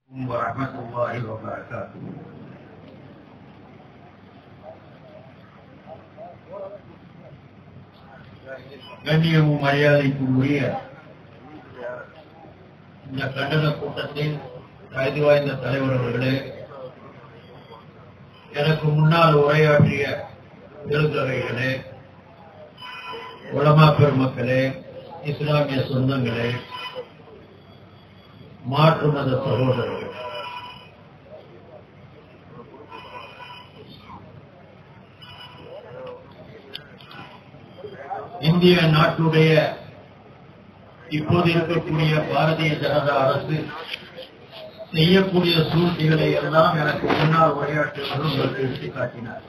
ورحمة الله وبركاته கண்ணியமும் மரியாதைக்கும் உரிய இந்த கண்டன கூட்டத்தில் தகுதி வாய்ந்த தலைவர் அவர்களே எனக்கு முன்னால் உரையாற்றிய பெருந்தகைகளே உலமா பெருமக்களே இஸ்லாமிய சொந்தங்களே மாற்று மத சகோதரர்கள் இந்திய நாட்டுடைய இப்போது இருக்கக்கூடிய பாரதிய ஜனதா அரசு செய்யக்கூடிய சூழ்ச்சிகளை எல்லாம் எனக்கு முன்னால் உரையாற்றுவது உங்களுக்கு எடுத்துக்காட்டினார்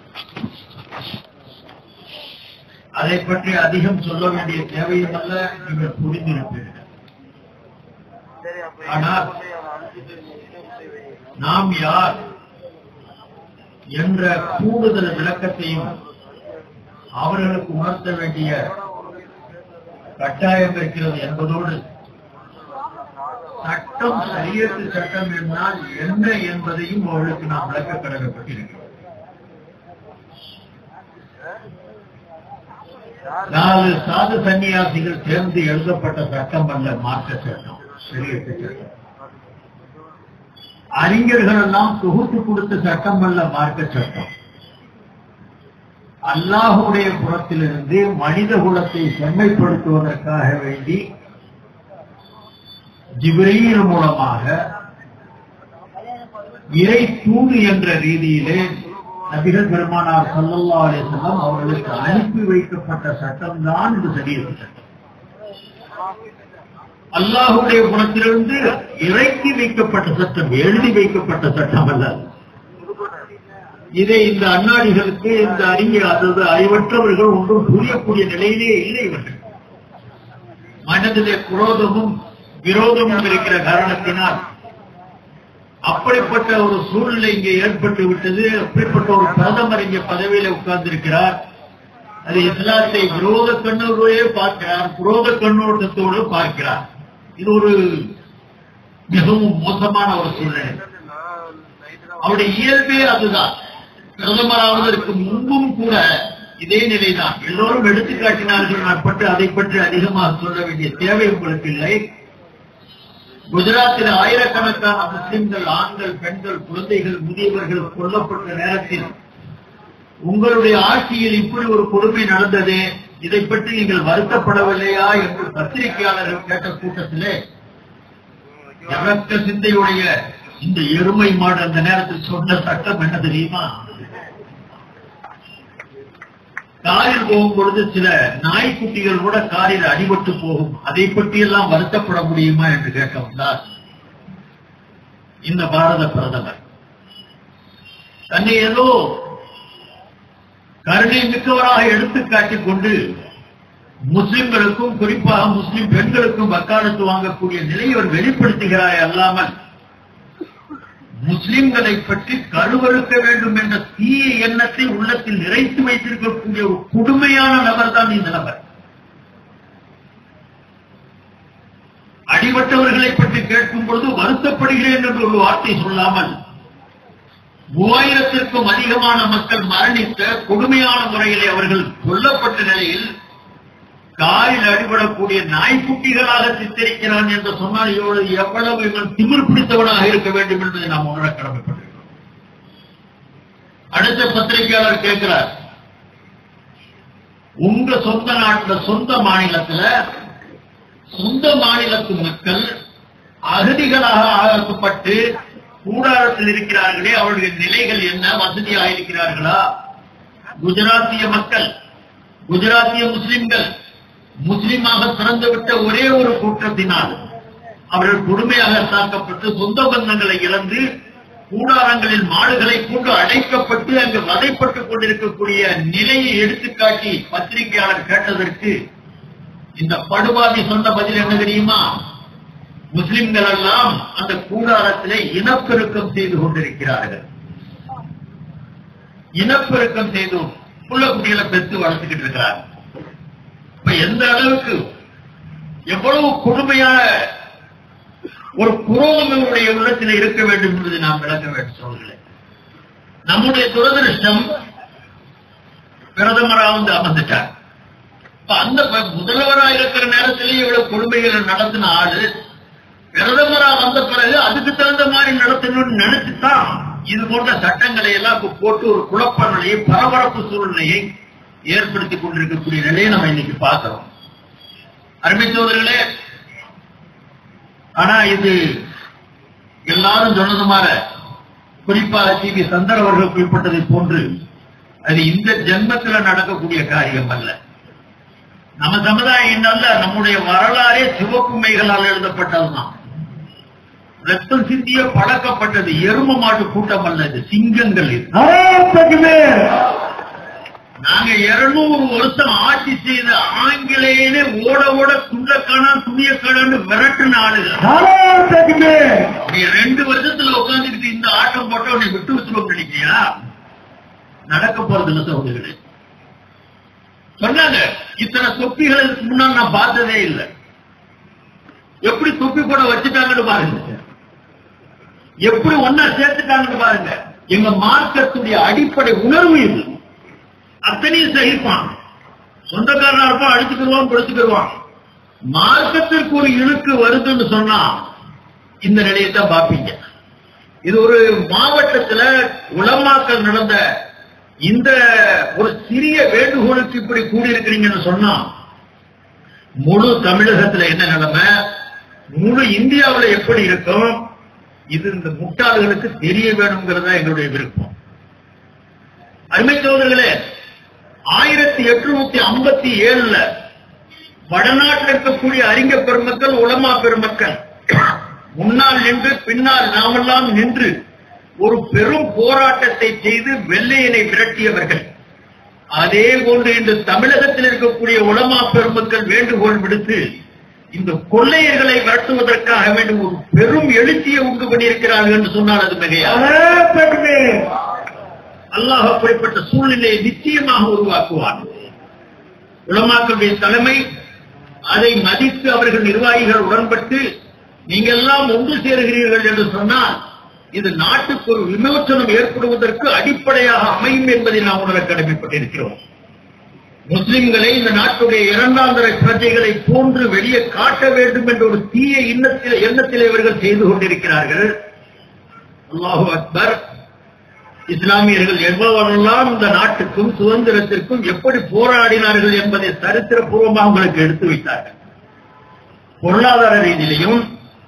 அதை பற்றி அதிகம் சொல்ல வேண்டிய தேவையும் அல்ல நீங்கள் புரிந்திருப்பீர்கள் ஆனால் நாம் யார் என்ற கூடுதல் விளக்கத்தையும் அவர்களுக்கு உணர்த்த வேண்டிய கட்டாயம் இருக்கிறது என்பதோடு சட்டம் சரியத்து சட்டம் என்றால் என்ன என்பதையும் அவர்களுக்கு நாம் விளக்க கடமைப்பட்டிருக்கிறோம் நாலு சாது சன்னியாசிகள் சேர்ந்து எழுதப்பட்ட சட்டம் அல்ல மார்க்க சட்டம் சரியத்து சட்டம் அறிஞர்கள் எல்லாம் தொகுத்து கொடுத்த சட்டம் அல்ல மார்க்க சட்டம் அல்லாஹுடைய புறத்திலிருந்து மனித குலத்தை செம்மைப்படுத்துவதற்காக வேண்டி ஜிப்ரீல் மூலமாக இறை தூது என்ற ரீதியிலே நபிகள் பெருமானார் சல்லல்லா அலிசல்லாம் அவர்களுக்கு அனுப்பி வைக்கப்பட்ட சட்டம் தான் இந்த சரியத்து சட்டம் அல்லாஹுடைய புறத்திலிருந்து இறக்கி வைக்கப்பட்ட சட்டம் எழுதி வைக்கப்பட்ட சட்டம் அல்ல இதை இந்த அண்ணாடிகளுக்கு இந்த அறிஞர் அதாவது அறிவற்றவர்கள் ஒன்றும் புரியக்கூடிய நிலையிலே இல்லை இவர்கள் மனதிலே குரோதமும் விரோதமும் இருக்கிற காரணத்தினால் அப்படிப்பட்ட ஒரு சூழ்நிலை இங்கே ஏற்பட்டு விட்டது அப்படிப்பட்ட ஒரு பிரதமர் இங்கே பதவியில உட்கார்ந்திருக்கிறார் அது இஸ்லாத்தை விரோத கண்ணோடையே பார்க்கிறார் விரோத கண்ணோட்டத்தோடு பார்க்கிறார் இது ஒரு மிகவும் மோசமான ஒரு சூழ்நிலை அவருடைய இயல்பே அதுதான் பிரதமராவதற்கு முன்பும் கூட இதே நிலைதான் எல்லோரும் எடுத்துக்காட்டினார்கள் நான் பற்றி அதை பற்றி அதிகமாக சொல்ல வேண்டிய தேவை உங்களுக்கு இல்லை குஜராத்தில் ஆயிரக்கணக்கான முஸ்லிம்கள் ஆண்கள் பெண்கள் குழந்தைகள் முதியவர்கள் கொல்லப்பட்ட நேரத்தில் உங்களுடைய ஆட்சியில் இப்படி ஒரு கொடுமை நடந்தது இதை பற்றி நீங்கள் வருத்தப்படவில்லையா என்று பத்திரிகையாளர்கள் கேட்ட கூட்டத்திலே இறக்க சிந்தையுடைய இந்த எருமை மாடு அந்த நேரத்தில் சொன்ன சட்டம் என்ன தெரியுமா காரில் போகும் பொழுது சில நாய்க்குட்டிகள் கூட காரில் அடிபட்டு போகும் அதை பற்றியெல்லாம் வருத்தப்பட முடியுமா என்று கேட்க வந்தார் இந்த பாரத பிரதமர் தன்னை ஏதோ கருணை மிக்கவராக எடுத்துக்காட்டிக் கொண்டு முஸ்லிம்களுக்கும் குறிப்பாக முஸ்லிம் பெண்களுக்கும் வக்காலத்து வாங்கக்கூடிய நிலையை அவர் வெளிப்படுத்துகிறாய் அல்லாமல் முஸ்லிம்களை பற்றி கருவறுக்க வேண்டும் என்ற தீய எண்ணத்தை உள்ளத்தில் நிறைத்து வைத்திருக்கக்கூடிய ஒரு கொடுமையான நபர் தான் இந்த நபர் அடிபட்டவர்களை பற்றி கேட்கும் பொழுது வருத்தப்படுகிறேன் என்று ஒரு வார்த்தை சொல்லாமல் மூவாயிரத்திற்கும் அதிகமான மக்கள் மரணித்த கொடுமையான முறையிலே அவர்கள் கொல்லப்பட்ட நிலையில் காலில் அடிபடக்கூடிய நாய்க்குட்டிகளாக சித்தரிக்கிறான் என்று சொன்னால் இவளது எவ்வளவு இவன் திமிர் பிடித்தவனாக இருக்க வேண்டும் என்பதை நாம் உணர கடமைப்பட்டிருக்கிறோம் அடுத்த பத்திரிகையாளர் கேட்கிறார் உங்க சொந்த நாட்டுல சொந்த மாநிலத்துல சொந்த மாநிலத்து மக்கள் அகதிகளாக ஆக்கப்பட்டு கூடாரத்தில் இருக்கிறார்களே அவர்களுடைய நிலைகள் என்ன வசதியாக இருக்கிறார்களா குஜராத்திய மக்கள் குஜராத்திய முஸ்லிம்கள் முஸ்லிமாக பிறந்துவிட்ட ஒரே ஒரு குற்றத்தினால் அவர்கள் கொடுமையாக தாக்கப்பட்டு சொந்த பந்தங்களை இழந்து கூடாரங்களில் மாடுகளை கொண்டு அடைக்கப்பட்டு அங்கு வதைப்பட்டுக் கொண்டிருக்கக்கூடிய நிலையை எடுத்துக்காட்டி பத்திரிகையாளர் கேட்டதற்கு இந்த படுபாவி சொன்ன பதில் என்ன தெரியுமா முஸ்லிம்கள் எல்லாம் அந்த கூடாரத்திலே இனப்பெருக்கம் செய்து கொண்டிருக்கிறார்கள் இனப்பெருக்கம் செய்து புள்ள குட்டிகளை பெற்று வளர்த்துக்கிட்டு இருக்கிறார் இப்ப எந்த அளவுக்கு எவ்வளவு கொடுமையான ஒரு புரோகமனுடைய உள்ளத்தில் இருக்க வேண்டும் என்பதை நாம் விளக்க வேண்டும் சோழர்களே நம்முடைய துரதிருஷ்டம் பிரதமராக வந்து அமர்ந்துட்டார் இப்ப அந்த ப- முதல்வரா இருக்கிற நேரத்திலேயே இவ்வளவு கொடுமைகளை நடத்தின ஆளு பிரதமரா வந்த பிறகு அதுக்கு தகுந்த மாதிரி நடத்தணும்னு நினைச்சுதான் இது போன்ற சட்டங்களை எல்லாம் இப்ப போட்டு ஒரு குழப்ப நிலையை பரபரப்பு சூழ்நிலையை ஏற்படுத்தி கொண்டிருக்கக்கூடிய நிலையை நம்ம இன்னைக்கு பார்க்கிறோம் அருமை சோதர்களே ஆனா இது எல்லாரும் சொன்னது மாதிரி குறிப்பாக சி வி சந்தர் அவர்கள் குறிப்பிட்டதை போன்று அது இந்த ஜென்மத்தில் நடக்கக்கூடிய காரியம் அல்ல நம்ம சமுதாயம் அல்ல நம்முடைய வரலாறே சிவப்பு மைகளால் எழுதப்பட்டதுதான் ரத்தம் சிந்திய பழக்கப்பட்டது எரும மாட்டு கூட்டம் அல்ல இது சிங்கங்கள் இது नारे तकबीर நாங்க இருநூறு வருஷம் ஆட்சி செய்த ஆங்கிலேயனே ஓட ஓட துண்டக்கானா துணியக்கானு விரட்டுன ஆளுகள் नारे तकबीर நீ ரெண்டு வருஷத்துல உட்கார்ந்துக்கிட்டு இந்த ஆட்டம் போட்ட உன்னை விட்டு வச்சுருவோம் நினைக்கிறியா நடக்க போறது இல்ல சகோதரர்களே சொன்னாங்க இத்தனை தொப்பிகளை இதுக்கு முன்னால் நான் பார்த்ததே இல்லை எப்படி தொப்பி கூட வச்சுட்டாங்கன்னு பாருங்க எப்படி ஒன்னா சேர்த்துட்டாங்கன்னு பாருங்க எங்க மார்க்கத்துடைய அடிப்படை உணர்வு இது அத்தனையும் சகிப்பான் சொந்தக்காரனா இருப்பான் அடிச்சுக்கிடுவான் பிடிச்சுக்கிடுவான் மார்க்கத்திற்கு ஒரு இழுக்கு வருதுன்னு சொன்னா இந்த நிலையை தான் பார்ப்பீங்க இது ஒரு மாவட்டத்துல உளமாக்கல் நடந்த இந்த ஒரு சிறிய வேண்டுகோளுக்கு இப்படி கூடியிருக்கிறீங்கன்னு சொன்னா முழு தமிழகத்துல என்ன நிலைமை முழு இந்தியாவுல எப்படி இருக்கும் இது இந்த முட்டாள்களுக்கு தெரிய வேணுங்கிறதா எங்களுடைய விருப்பம் அருமை சோதர்களே ஆயிரத்தி எட்நூத்தி ஐம்பத்தி ஏழுல வடநாட்டில் இருக்கக்கூடிய அறிஞர் பெருமக்கள் உலமா பெருமக்கள் முன்னால் நின்று பின்னால் நாமெல்லாம் நின்று ஒரு பெரும் போராட்டத்தை செய்து வெள்ளையனை விரட்டியவர்கள் அதே போன்று இன்று தமிழகத்தில் இருக்கக்கூடிய உலமா பெருமக்கள் வேண்டுகோள் விடுத்து இந்த கொள்ளையர்களை விரட்டுவதற்காக வேண்டும் ஒரு பெரும் எழுச்சியை உண்டு பண்ணியிருக்கிறார்கள் என்று சொன்னால் அது மிகையா नारे तकबीर அல்லாஹ் அப்படிப்பட்ட சூழ்நிலையை நிச்சயமாக உருவாக்குவார் உலமாக்களுடைய தலைமை அதை மதித்து அவர்கள் நிர்வாகிகள் உடன்பட்டு நீங்கள் எல்லாம் ஒன்று சேருகிறீர்கள் என்று சொன்னால் இது நாட்டுக்கு ஒரு விமோசனம் ஏற்படுவதற்கு அடிப்படையாக அமையும் என்பதை நாம் உணர கடமைப்பட்டிருக்கிறோம் முஸ்லிம்களை இந்த நாட்டுடைய இரண்டாம் தர பிரஜைகளை போன்று வெளியே காட்ட வேண்டும் என்ற ஒரு தீய எண்ணத்தில் எண்ணத்தில் இவர்கள் செய்து கொண்டிருக்கிறார்கள் அல்லாஹு அக்பர் இஸ்லாமியர்கள் எவ்வளவெல்லாம் இந்த நாட்டுக்கும் சுதந்திரத்திற்கும் எப்படி போராடினார்கள் என்பதை சரித்திரபூர்வமாக உங்களுக்கு எடுத்து வைத்தார்கள் பொருளாதார ரீதியிலையும்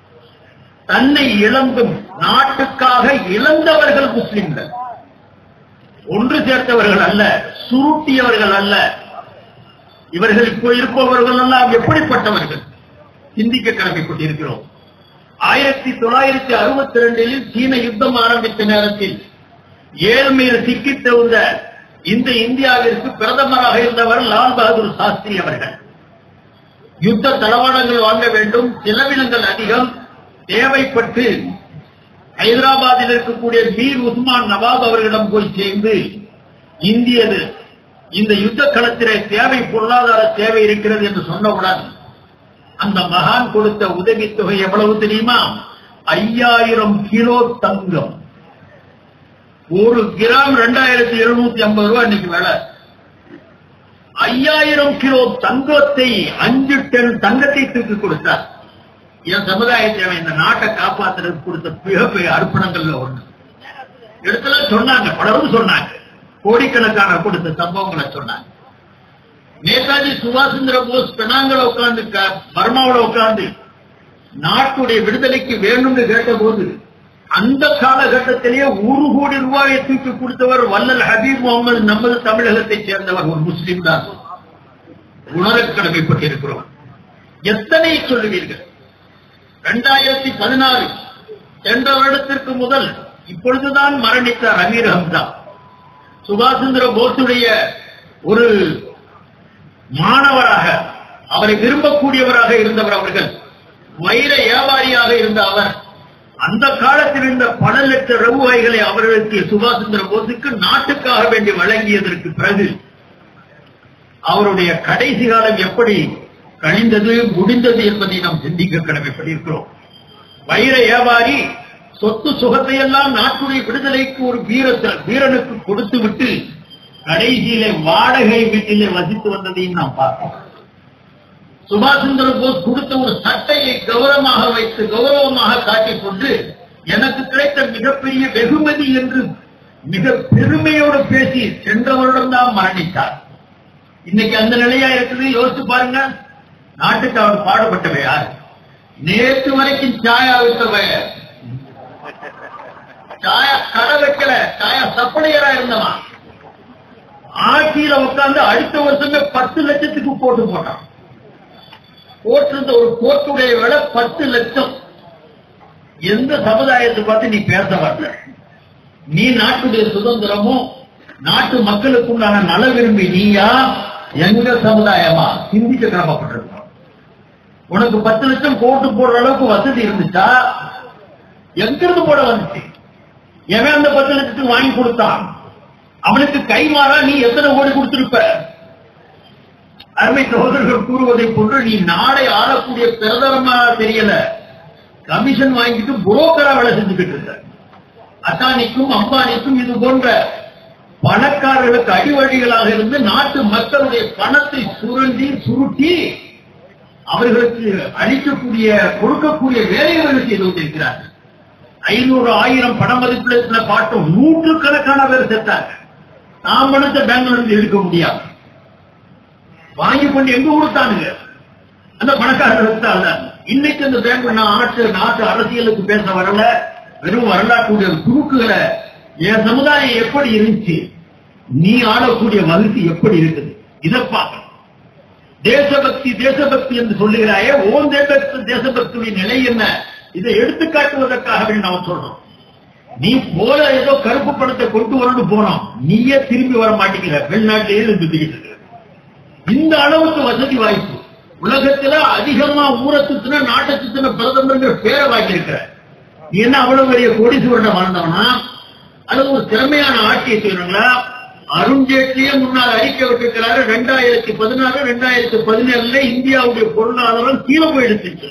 தன்னை இழந்தும் நாட்டுக்காக இழந்தவர்கள் முஸ்லிம்கள் ஒன்று சேர்த்தவர்கள் அல்ல சுருட்டியவர்கள் அல்ல இவர்கள் இப்போ இருப்பவர்கள் எல்லாம் எப்படிப்பட்டவர்கள் சிந்திக்க கடமைப்பட்டிருக்கிறோம் ஆயிரத்தி தொள்ளாயிரத்தி அறுபத்தி ரெண்டில் சீன யுத்தம் ஆரம்பித்த நேரத்தில் ஏழ்மையில் சிக்கித் தகுந்த இந்த இந்தியாவிற்கு பிரதமராக இருந்தவர் லால் பகதூர் சாஸ்திரி அவர்கள் யுத்த தளவாடங்கள் வாங்க வேண்டும் செலவினங்கள் அதிகம் தேவைப்பட்டு ஹைதராபாத்தில் இருக்கக்கூடிய மீர் உஸ்மான் நவாப் அவர்களிடம் போய் சேர்ந்து இந்தியது இந்த யுத்த களத்திலே தேவை பொருளாதார தேவை இருக்கிறது என்று சொன்னவுடன் அந்த மகான் கொடுத்த உதவித்தொகை எவ்வளவு தெரியுமா ஐயாயிரம் கிலோ தங்கம் ஒரு கிராம் ரெண்டாயிரத்தி எழுநூத்தி ஐம்பது ரூபாய் இன்னைக்கு விலை ஐயாயிரம் கிலோ தங்கத்தை அஞ்சு டன் தங்கத்தை தூக்கி கொடுத்தார் என் சமுதாயத்தை அவன் இந்த நாட்டை காப்பாத்துறதுக்கு கொடுத்த மிகப்பெரிய அர்ப்பணங்கள்ல ஒண்ணு இடத்துல சொன்னாங்க பலரும் சொன்னாங்க கோடிக்கணக்கான கொடுத்த சம்பவங்களை சொன்னாங்க நேதாஜி சுபாஷ் சந்திர போஸ் பெனாங்கல உட்கார்ந்து க- பர்மாவுல உட்கார்ந்து நாட்டுடைய விடுதலைக்கு வேணும்னு கேட்டபோது அந்த காலகட்டத்திலேயே ஒரு கோடி ரூபாயை தூக்கி கொடுத்தவர் வல்லல் ஹபீப் முகமது நமது தமிழகத்தைச் சேர்ந்தவர் ஒரு முஸ்லீம் தான் உணர கடமைப்பட்டிருக்கிறோம் எத்தனை சொல்லுவீர்கள் இரண்டாயிரத்தி பதினாறு சென்ற வருடத்திற்கு முதல் இப்பொழுதுதான் மரணித்தார் அமீர் ஹம்சா சுபாஷ் சந்திர போஸுடைய ஒரு மாணவராக அவரை விரும்பக்கூடியவராக இருந்தவர் அவர்கள் வைர வியாபாரியாக இருந்த அவர் அந்த காலத்தில் இருந்த பல லட்சம் ரூபாய்களை அவர்களுக்கு சுபாஷ் சந்திர போஸுக்கு நாட்டுக்காக வேண்டி வழங்கியதற்கு பிறகு அவருடைய கடைசி காலம் எப்படி கழிந்தது முடிந்தது என்பதை நாம் சிந்திக்க கடமைப்பட்டிருக்கிறோம் வைர வியாபாரி சொத்து சுகத்தை எல்லாம் நாட்டுடைய விடுதலைக்கு ஒரு வீரத்த வீரனுக்கு கொடுத்து விட்டு கடைசியிலே வாடகை வீட்டிலே வசித்து வந்ததையும் நாம் பார்த்தோம் சுபாஷ் சந்திர போஸ் கொடுத்த ஒரு சட்டையை கௌரவமாக வைத்து கௌரவமாக காட்டிக் கொண்டு எனக்கு கிடைத்த மிகப்பெரிய வெகுமதி என்று மிக பெருமையோடு பேசி சென்ற வருடம் தான் மரணித்தார் இன்னைக்கு அந்த நிலையா இருக்குது யோசிச்சு பாருங்க நாட்டுக்கு அவர் பாடுபட்டவை யார் நேற்று வரைக்கும் சாயா விட்டவ சாயா கடை வைக்கல சாயா சப்ளையரா இருந்தவன் ஆட்சியில உட்கார்ந்து அடுத்த வருஷமே பத்து லட்சத்துக்கு போட்டு போட்டான் போட்டிருந்த ஒரு கோட்டுடைய விலை பத்து லட்சம் எந்த சமுதாயத்தை பார்த்து நீ பேச வரல நீ நாட்டுடைய சுதந்திரமும் நாட்டு மக்களுக்கு உண்டான நல விரும்பி நீயா எங்க சமுதாயமா சிந்திக்க கிளம்பப்பட்டிருக்கோம் உனக்கு பத்து லட்சம் கோட்டு போடுற அளவுக்கு வசதி இருந்துச்சா எங்கிருந்து போட வந்துச்சு எவன் அந்த பத்து லட்சத்துக்கு வாங்கி கொடுத்தான் அவனுக்கு கைமாறா நீ எத்தனை கோடி கொடுத்திருப்ப அருமை சகோதரர்கள் கூறுவதை போன்று நீ நாடை ஆளக்கூடிய பிரதமரமா தெரியல கமிஷன் வாங்கிட்டு புரோக்கரா வேலை செஞ்சுக்கிட்டு இருக்க அதானிக்கும் அம்பானிக்கும் இது போன்ற பணக்காரர்களுக்கு அடிவழிகளாக இருந்து நாட்டு மக்களுடைய பணத்தை சுரண்டி சுருட்டி அவர்களுக்கு அளிக்கக்கூடிய கொடுக்கக்கூடிய வேலைகளை செய்து கொண்டிருக்கிறார்கள் ஐநூறு ஆயிரம் பண மதிப்பில் பாட்டும் நூற்றுக்கணக்கான பேர் செத்தாங்க நாம் பணத்தை பேங்க்ல இருந்து எடுக்க முடியாது வாங்கி கொண்டு எங்க கொடுத்தானுங்க அந்த பணக்காரர் எடுத்தாங்க இன்னைக்கு அந்த பேங்க் நான் ஆட்டு நாட்டு அரசியலுக்கு பேச வரல வெறும் வரலாற்றுடைய துணுக்குகளை என் சமுதாயம் எப்படி இருந்துச்சு நீ ஆளக்கூடிய வகுத்து எப்படி இருக்குது இதை பார்க்கணும் தேசபக்தி தேசபக்தி என்று சொல்லுகிறாயே ஓன் தேசபக்தி தேசபக்தியுடைய நிலை என்ன இதை எடுத்துக்காட்டுவதற்காக நாம் சொல்றோம் நீ போல ஏதோ கருப்பு பணத்தை கொண்டு வரணும் போனோம் நீயே திரும்பி வர மாட்டேங்கிற வெளிநாட்டிலேயே இருந்துட்டு இருக்க இந்த அளவுக்கு வசதி வாய்ப்பு உலகத்துல அதிகமா ஊரை சுத்தின நாட்டை சுத்தின பிரதமர்ங்கிற பேரை வாங்கியிருக்கிற நீ என்ன அவ்வளவு பெரிய கோடீஸ்வரன் வாழ்ந்தவனா அல்லது ஒரு திறமையான ஆட்சியை செய்யணுங்களா அருண்ஜேட்லியே முன்னால் அறிக்கை விட்டிருக்கிறாரு ரெண்டாயிரத்தி பதினாறு ரெண்டாயிரத்தி பதினேழுல இந்தியாவுடைய பொருளாதாரம் கீழே போயிடுச்சு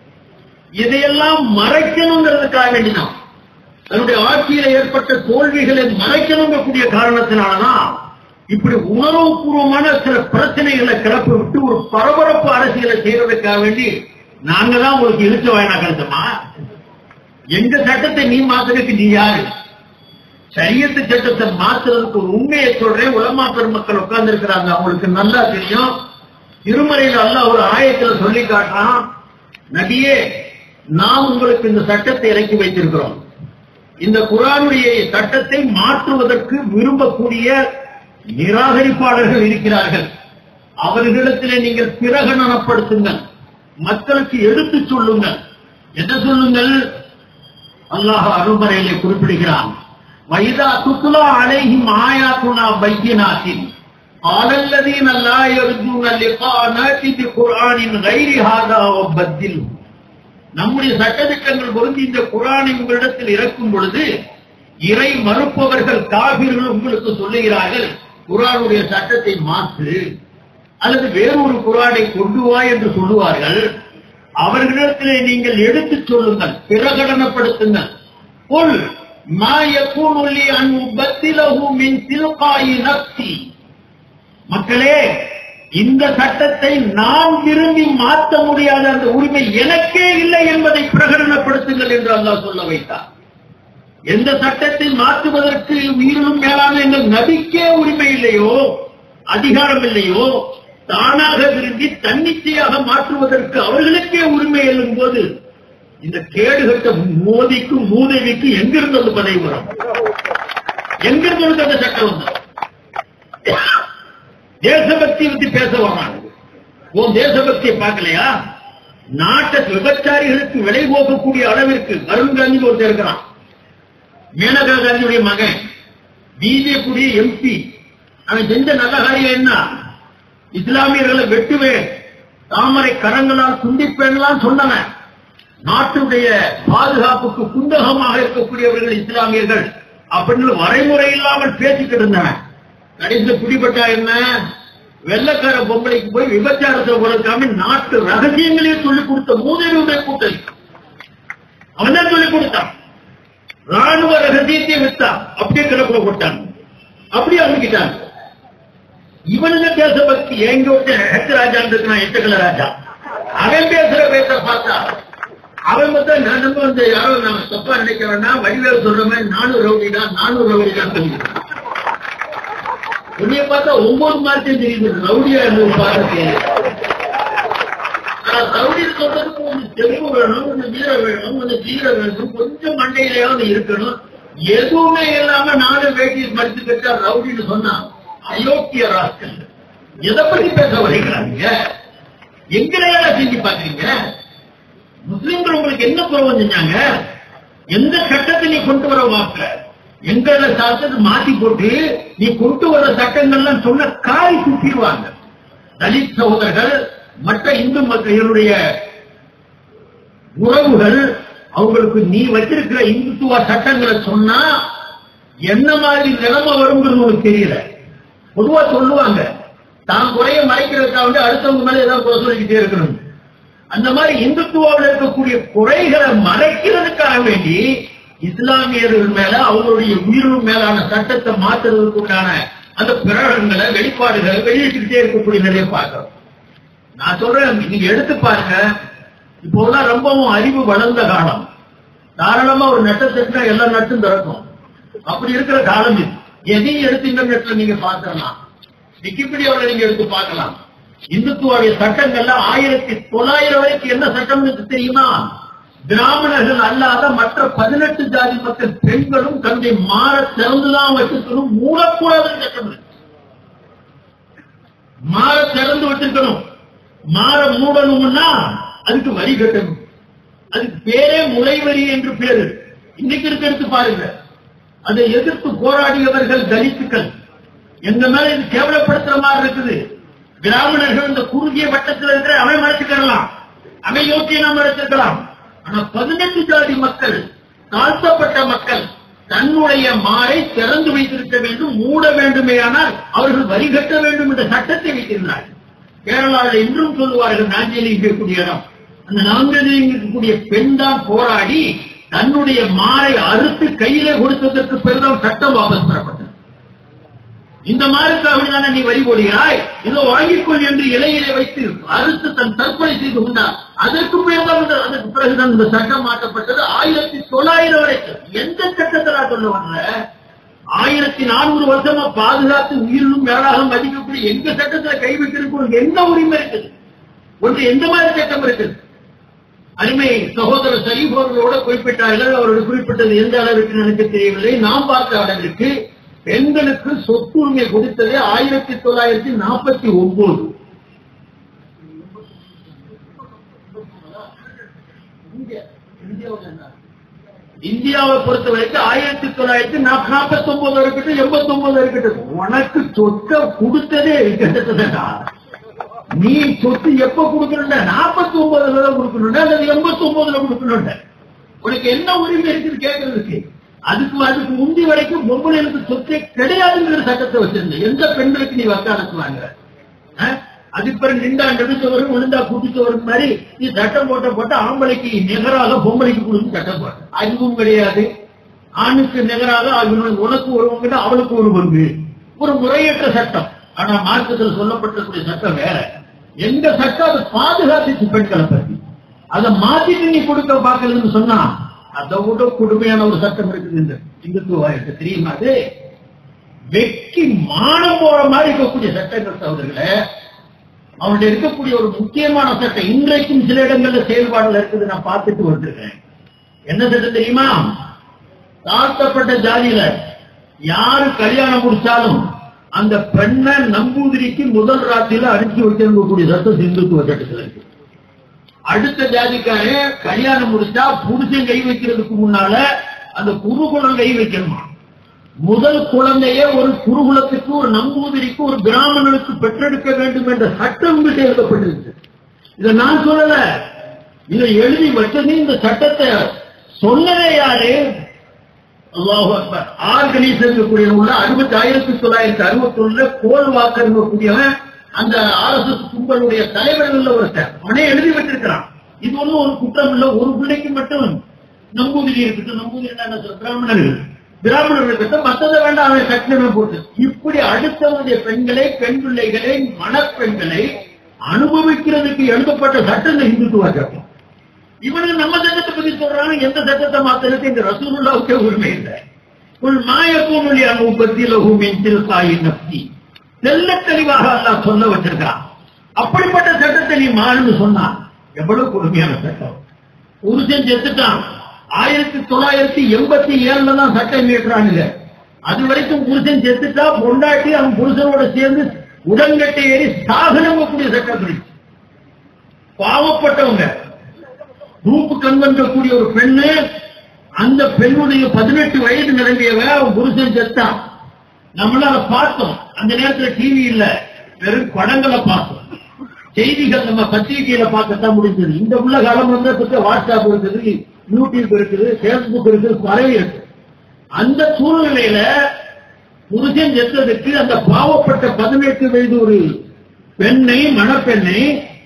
இதையெல்லாம் மறைக்கணுங்கிறதுக்காக வேண்டிதான் தன்னுடைய ஆட்சியில ஏற்பட்ட தோல்விகளை மறைக்கணுங்கக்கூடிய காரணத்தினாலதான் இப்படி உணர்வுபூர்வமான சில பிரச்சனைகளை கிளப்பி விட்டு ஒரு பரபரப்பு அரசியலை செய்யறதுக்காக வேண்டி நாங்க தான் உங்களுக்கு இழுச்ச வாயினா கருத்தமா எங்க சட்டத்தை நீ மாத்துறதுக்கு நீ யாரு சரியத்து சட்டத்தை மாத்துறதுக்கு ஒரு உண்மையை சொல்றேன் உலமா பெருமக்கள் உட்கார்ந்து இருக்கிறாங்க அவங்களுக்கு நல்லா தெரியும் திருமறையில் அல்ல ஒரு ஆயத்துல சொல்லி காட்டுறான் நபியே நாம் உங்களுக்கு இந்த சட்டத்தை இறக்கி வைத்திருக்கிறோம் இந்த குரானுடைய சட்டத்தை மாற்றுவதற்கு விரும்பக்கூடிய நிராகரிப்பாளர்கள் இருக்கிறார்கள் அவர்களிடத்திலே நீங்கள் பிரகடனப்படுத்துங்கள் மக்களுக்கு எடுத்துச் சொல்லுங்கள் என்ன சொல்லுங்கள் அல்லாஹ் அருமறையிலே குறிப்பிடுகிறான் வைதா துத்துலா அலைஹிம் ஆயாத்துனா பையினாத்தின் قال الذين لا يرجون اللقاء ناتي بقرآن غير هذا وبدله நம்முடைய சட்டத்திட்டங்கள் பொருந்தி இந்த குரானை உங்களிடத்தில் இறக்கும் பொழுது இறை மறுப்பவர்கள் காவிர்கள் உங்களுக்கு சொல்லுகிறார்கள் குரானுடைய சட்டத்தை மாற்று அல்லது வேறொரு குரானை கொண்டு வா என்று சொல்லுவார்கள் அவர்களிடத்திலே நீங்கள் எடுத்துச் சொல்லுங்கள் பிரகடனப்படுத்துங்கள் புல் மா யகூனுலி அன் உபத்திலஹு மின் தில்காயி நப்சி மக்களே இந்த சட்டத்தை நாம் விரும்பி மாற்ற முடியாத அந்த உரிமை எனக்கே இல்லை என்பதை பிரகடனப்படுத்துங்கள் என்று அல்லாஹ் சொல்ல வைத்தார் எந்த சட்டத்தை மாற்றுவதற்கு உயிரினும் மேலான எங்கள் நபிக்கே உரிமை இல்லையோ அதிகாரம் இல்லையோ தானாக விரும்பி தன்னிச்சையாக மாற்றுவதற்கு அவர்களுக்கே உரிமை எழும் போது இந்த கேடுகட்ட மோதிக்கும் மூதேவிக்கு எங்கிருந்து அந்த பதவி வரும் எங்கிருந்து வந்து அந்த சட்டம் வந்தது தேசபக்தி பத்தி பேச வர்றாங்க உன் தேசபக்தியை பார்க்கலையா நாட்டை விபச்சாரிகளுக்கு விலை போக்கக்கூடிய அளவிற்கு அருண் காந்தி ஒருத்தர் இருக்கிறான் மேனகா காந்தியுடைய மகன் பிஜேபி எம்பி அவன் செஞ்ச நல்ல காரியம் என்ன இஸ்லாமியர்களை வெட்டுவேன் தாமரை கரங்களால் துண்டிப்பேன்லாம் சொன்னவன் நாட்டுடைய பாதுகாப்புக்கு குந்தகமாக இருக்கக்கூடியவர்கள் இஸ்லாமியர்கள் அப்படின்னு வரைமுறை இல்லாமல் பேசிக்கிட்டு இருந்தவன் கடைசியில் பிடிபட்டா என்ன வெள்ளக்கார பொம்பளைக்கு போய் விபச்சாரத்தை உலகாம நாட்டு ரகசியங்களே சொல்லிக் கொடுத்த மூதேவியுடைய கூட்டணி அவன் தான் சொல்லிக் கொடுத்தான் ராணுவ ரகசியத்தை வித்தான் அப்படியே கிடப்புல போட்டான் அப்படியே அமுக்கிட்டான் இவனுங்க தேசபக்தி எங்க விட்டு ஹெச் ராஜா இருக்கான் எட்டக்கல ராஜா அவன் பேசுற பேச பார்த்தா அவன் பார்த்தா நான் நம்ம வந்து யாரோ நம்ம தப்பா நினைக்க வேண்டாம் வடிவேல் சொல்ற மாதிரி நானூறு ரவுடிடா நானூறு ரவுடிடா சொல்லிடுறான் உன்னைய பார்த்தா ஒன்பது மார்க்கும் தெரியுது ரவுடியா இருந்தது பார்த்து ஆனா ரவுடி சொல்றதுக்கு கொஞ்சம் தெளிவு வேணும் கொஞ்சம் வீர வேணும் கொஞ்சம் தீர வேணும் கொஞ்சம் மண்டையிலேயாவது இருக்கணும் எதுவுமே இல்லாம நானும் வேட்டியை மடித்து கட்டா ரவுடின்னு சொன்னா அயோக்கிய ராஸ்கல் எதை பத்தி பேச வரீங்க எங்களையால செஞ்சு பாக்குறீங்க முஸ்லிம்கள் உங்களுக்கு என்ன குறவம் செஞ்சாங்க எந்த சட்டத்தை நீ கொண்டு வர வாக்க எங்கள சட்டத்தை மாத்தி போட்டு நீ கொண்டு வர சட்டங்கள்லாம் சொன்ன காய் சுற்றிடுவாங்க தலித் சகோதரர்கள் மற்ற இந்து மக்களுடைய உறவுகள் அவங்களுக்கு நீ வச்சிருக்கிற இந்துத்துவ சட்டங்களை சொன்னா என்ன மாதிரி நிலைமை வருங்கிறது உனக்கு தெரியல பொதுவா சொல்லுவாங்க தான் குறைய மறைக்கிறதுக்காக வந்து அடுத்தவங்க மேல ஏதாவது குறை சொல்லிக்கிட்டே இருக்கணும் அந்த மாதிரி இந்துத்துவாவில் இருக்கக்கூடிய குறைகளை மறைக்கிறதுக்காக வேண்டி இஸ்லாமியர்கள் மேல அவங்களுடைய உயிரின் மேலான சட்டத்தை மாற்றுறதுக்குண்டான அந்த பிரகடனங்களை வெளிப்பாடுகளை வெளியிட்டுக்கிட்டே இருக்கக்கூடிய நிறைய பார்க்கிறோம் நான் சொல்றேன் நீங்க எடுத்து பாருங்க இப்போலாம் ரொம்பவும் அறிவு வளர்ந்த காலம் தாராளமா ஒரு நட்டை தட்டினா எல்லா நட்டும் திறக்கும் அப்படி இருக்கிற காலம் இது எதையும் எடுத்து இன்டர்நெட்ல நீங்க பார்க்கலாம் விக்கிபீடியாவில் நீங்க எடுத்து பார்க்கலாம் இந்துத்துவாவுடைய சட்டங்கள்ல ஆயிரத்தி தொள்ளாயிரம் வரைக்கும் என்ன சட்டம்னு தெரியுமா பிராமணர்கள் அல்லாத மற்ற பதினெட்டு ஜாதி மக்கள் பெண்களும் தன்னை மாற திறந்துதான் வச்சிருக்கணும் மூடக்கூடாதுன்னு சட்டம் இருக்கு மாற திறந்து வச்சிருக்கணும் மாற மூடணும்னா அதுக்கு வரி கட்டணும் அதுக்கு பேரே முளைவரி என்று பேரு இன்னைக்கு இருக்க எடுத்து பாருங்க அதை எதிர்த்து போராடியவர்கள் தலித்துக்கள் எங்க மேல இது கேவலப்படுத்துற மாதிரி இருக்குது பிராமணர்கள் இந்த குறுகிய வட்டத்தில் இருக்கிற அவன் மறைச்சுக்கலாம் அவன் யோக்கியனா மறைச்சிருக்கலாம் ஆனா பதினெட்டு ஜாதி மக்கள் தாழ்த்தப்பட்ட மக்கள் தன்னுடைய மாறை திறந்து வைத்திருக்க வேண்டும் மூட வேண்டுமேயானால் அவர்கள் வரி கட்ட வேண்டும் என்ற சட்டத்தை வைத்திருந்தார்கள் கேரளாவில் இன்றும் சொல்லுவார்கள் நாஞ்சலி இருக்கக்கூடிய இடம் அந்த நாஞ்சலி இருக்கக்கூடிய பெண் தான் போராடி தன்னுடைய மாறை அறுத்து கையிலே கொடுத்ததற்கு பிறகு சட்டம் வாபஸ் பெறப்பட்டது இந்த மாறுக்காக தானே நீ வரி போடுகிறாய் இதோ வாங்கிக்கொள் என்று இலையிலே வைத்து அறுத்து தன் தற்கொலை செய்து கொண்டார் அதற்கு பிறகுதான் இந்த- அதற்கு பிறகுதான் இந்த சட்டம் மாற்றப்பட்டது ஆயிரத்தி தொள்ளாயிரம் வரைக்கும் எந்த சட்டத்தை நான் சொல்ல வர்ற ஆயிரத்தி நானூறு வருஷமா பாதுகாத்து உயிரினும் மேலாக மதிக்கக்கூடிய எங்க சட்டத்துல கை வைக்கிறதுக்கு ஒரு என்ன உரிமை இருக்குது ஒன்று எந்த மாதிரி சட்டம் இருக்குது அருமை சகோதரர் சரீப் அவர்களோட குறிப்பிட்டார்கள் அவரோட குறிப்பிட்டது எந்த அளவிற்கு எனக்கு தெரியவில்லை நாம் பார்த்த அளவிற்கு பெண்களுக்கு சொத்துரிமை கொடுத்தது ஆயிரத்தி தொள்ளாயிரத்தி நாற்பத்தி ஒன்பது இந்தியாவை பொறுத்த வரைக்கும் ஆயிரத்தி தொள்ளாயிரத்தி நாற்பத்தி ஒன்பது இருக்கட்டும் எண்பத்தி ஒன்பது இருக்கட்டும் உனக்கு சொத்தை கொடுத்ததே கிட்டத்தட்ட நீ சொத்து எப்ப கொடுக்கணும்ட நாற்பத்தி ஒன்பதுல தான் கொடுக்கணும்டா அல்லது எண்பத்தி ஒன்பதுல கொடுக்கணும்ட உனக்கு என்ன உரிமை இருக்குன்னு கேட்கறதுக்கு அதுக்கு அதுக்கு முந்தி வரைக்கும் பொம்பளைகளுக்கு சொத்தே கிடையாதுங்கிற சட்டத்தை வச்சிருந்த எந்த பெண்களுக்கு நீ வக்காலத்து வாங்குற ஆ? அதுக்கு பிறகு நின்றா நெடுச்சவரும் விழுந்தா கூட்டிச்சவரும் மாதிரி நீ சட்டம் போட்ட போட்ட ஆம்பளைக்கு நிகராக பொம்பளைக்கு கொடுத்து சட்டம் போட்ட அறிவும் கிடையாது ஆணுக்கு நிகராக அவனுக்கு உனக்கு ஒரு பங்கு அவளுக்கு ஒரு பங்கு ஒரு முறையற்ற சட்டம் ஆனா மார்க்கத்தில் சொல்லப்பட்டிருக்கூடிய சட்டம் வேற எந்த சட்டம் அதை பாதுகாத்துச்சு பெண்களை பத்தி அதை மாத்திட்டு நீ கொடுக்க பாக்கலன்னு சொன்னா அதை விட கொடுமையான ஒரு சட்டம் இருக்குது இந்த இந்துத்துவாயத்தை தெரியுமா அது வெக்கி மானம் போற மாதிரி இருக்கக்கூடிய சட்டங்கள் சகோதரர்களே அவனுடைய இருக்கக்கூடிய ஒரு முக்கியமான சட்டம் இன்றைக்கும் சில இடங்கள்ல செயல்பாடுல இருக்குது நான் பார்த்துட்டு வந்திருக்கேன் என்ன சட்டம் தெரியுமா தாழ்த்தப்பட்ட ஜாதியில யாரு கல்யாணம் முடிச்சாலும் அந்த பெண்ணை நம்பூதிரிக்கு முதல் ராத்திரியில அனுப்பி வச்சிருக்கக்கூடிய சட்டம் இந்துத்துவ சட்டத்தில் இருக்கு அடுத்த ஜாதிக்காரன் கல்யாணம் முடிச்சா புருஷன் கை வைக்கிறதுக்கு முன்னால அந்த குருகுலம் கை வைக்கணுமா முதல் குழந்தையே ஒரு குருகுலத்துக்கு ஒரு நம்பூதிரிக்கு ஒரு பிராமணனுக்கு பெற்றெடுக்க வேண்டும் என்ற சட்டம் இங்கு எழுதப்பட்டிருக்கு இதை நான் சொல்லல இதை எழுதி வச்சது இந்த சட்டத்தை சொன்னதே யாரு அல்லாஹு அக்பர் ஆர்கனைஸ் இருக்கக்கூடிய உள்ள அறுபத்தி ஆயிரத்தி தொள்ளாயிரத்தி அறுபத்தி ஒண்ணுல கோல் வாக்கர் இருக்கக்கூடியவன் அந்த ஆர்எஸ்எஸ் கும்பலுடைய தலைவர்கள் ஒருத்தர் அவனே எழுதி வச்சிருக்கிறான் இது ஒண்ணும் ஒரு குற்றம் இல்ல ஒரு பிள்ளைக்கு மட்டும் நம்பூதிரி இருக்கட்டும் நம்பூதிரி என்ன சொல்ற பிராமணர்கள் பிராமணர்கள் இருக்கட்டும் மத்ததை வேண்டாம் அவன் சட்டமே போட்டு இப்படி அடுத்தவருடைய பெண்களை பெண் பிள்ளைகளை மணப்பெண்களை அனுபவிக்கிறதுக்கு எழுதப்பட்ட சட்டம் இந்த இந்துத்துவ சட்டம் இவனுக்கு நம்ம சட்டத்தை பத்தி சொல்றாங்க எந்த சட்டத்தை மாத்துறதுக்கு இந்த ரசூலுல்லாவுக்கே உரிமை இல்லை உள் மாயக்கூனுடைய அனுபத்தி லகுமின் திருசாயின் நப்தி தெல்ல தெளிவாக அல்லாஹ் சொல்ல வச்சிருக்கான் அப்படிப்பட்ட சட்டத்தை நீ மாறுன்னு சொன்னான் எவ்வளவு கொடுமையான சட்டம் புருஷன் செத்துட்டான் ஆயிரத்தி தொள்ளாயிரத்தி எண்பத்தி ஏழுல தான் சட்டம் இயற்றானுங்க அது வரைக்கும் புருஷன் செத்துட்டா பொண்டாட்டி அவன் புருஷனோட சேர்ந்து உடன்கட்டை ஏறி சாகனங்கக்கூடிய சட்டம் இருக்கு பாவப்பட்டவங்க ரூப்பு கண்வன்றக்கூடிய ஒரு பெண்ணு அந்த பெண்ணுடைய பதினெட்டு வயது நிரம்பியவ அவன் புருஷன் செத்தான் நம்மள அதை பார்த்தோம் அந்த நேரத்துல டிவி இல்ல வெறும் படங்களை பார்த்தோம் செய்திகள் நம்ம பத்திரிகையில பார்க்கத்தான் முடிஞ்சது இந்த உள்ள காலம் வந்து இப்ப வாட்ஸ்அப் இருக்குது யூடியூப் இருக்குது பேஸ்புக் இருக்குது பரவி இருக்கு அந்த சூழ்நிலையில புருஷன் செத்ததுக்கு அந்த பாவப்பட்ட பதினெட்டு வயது ஒரு பெண்ணை மணப்பெண்ணை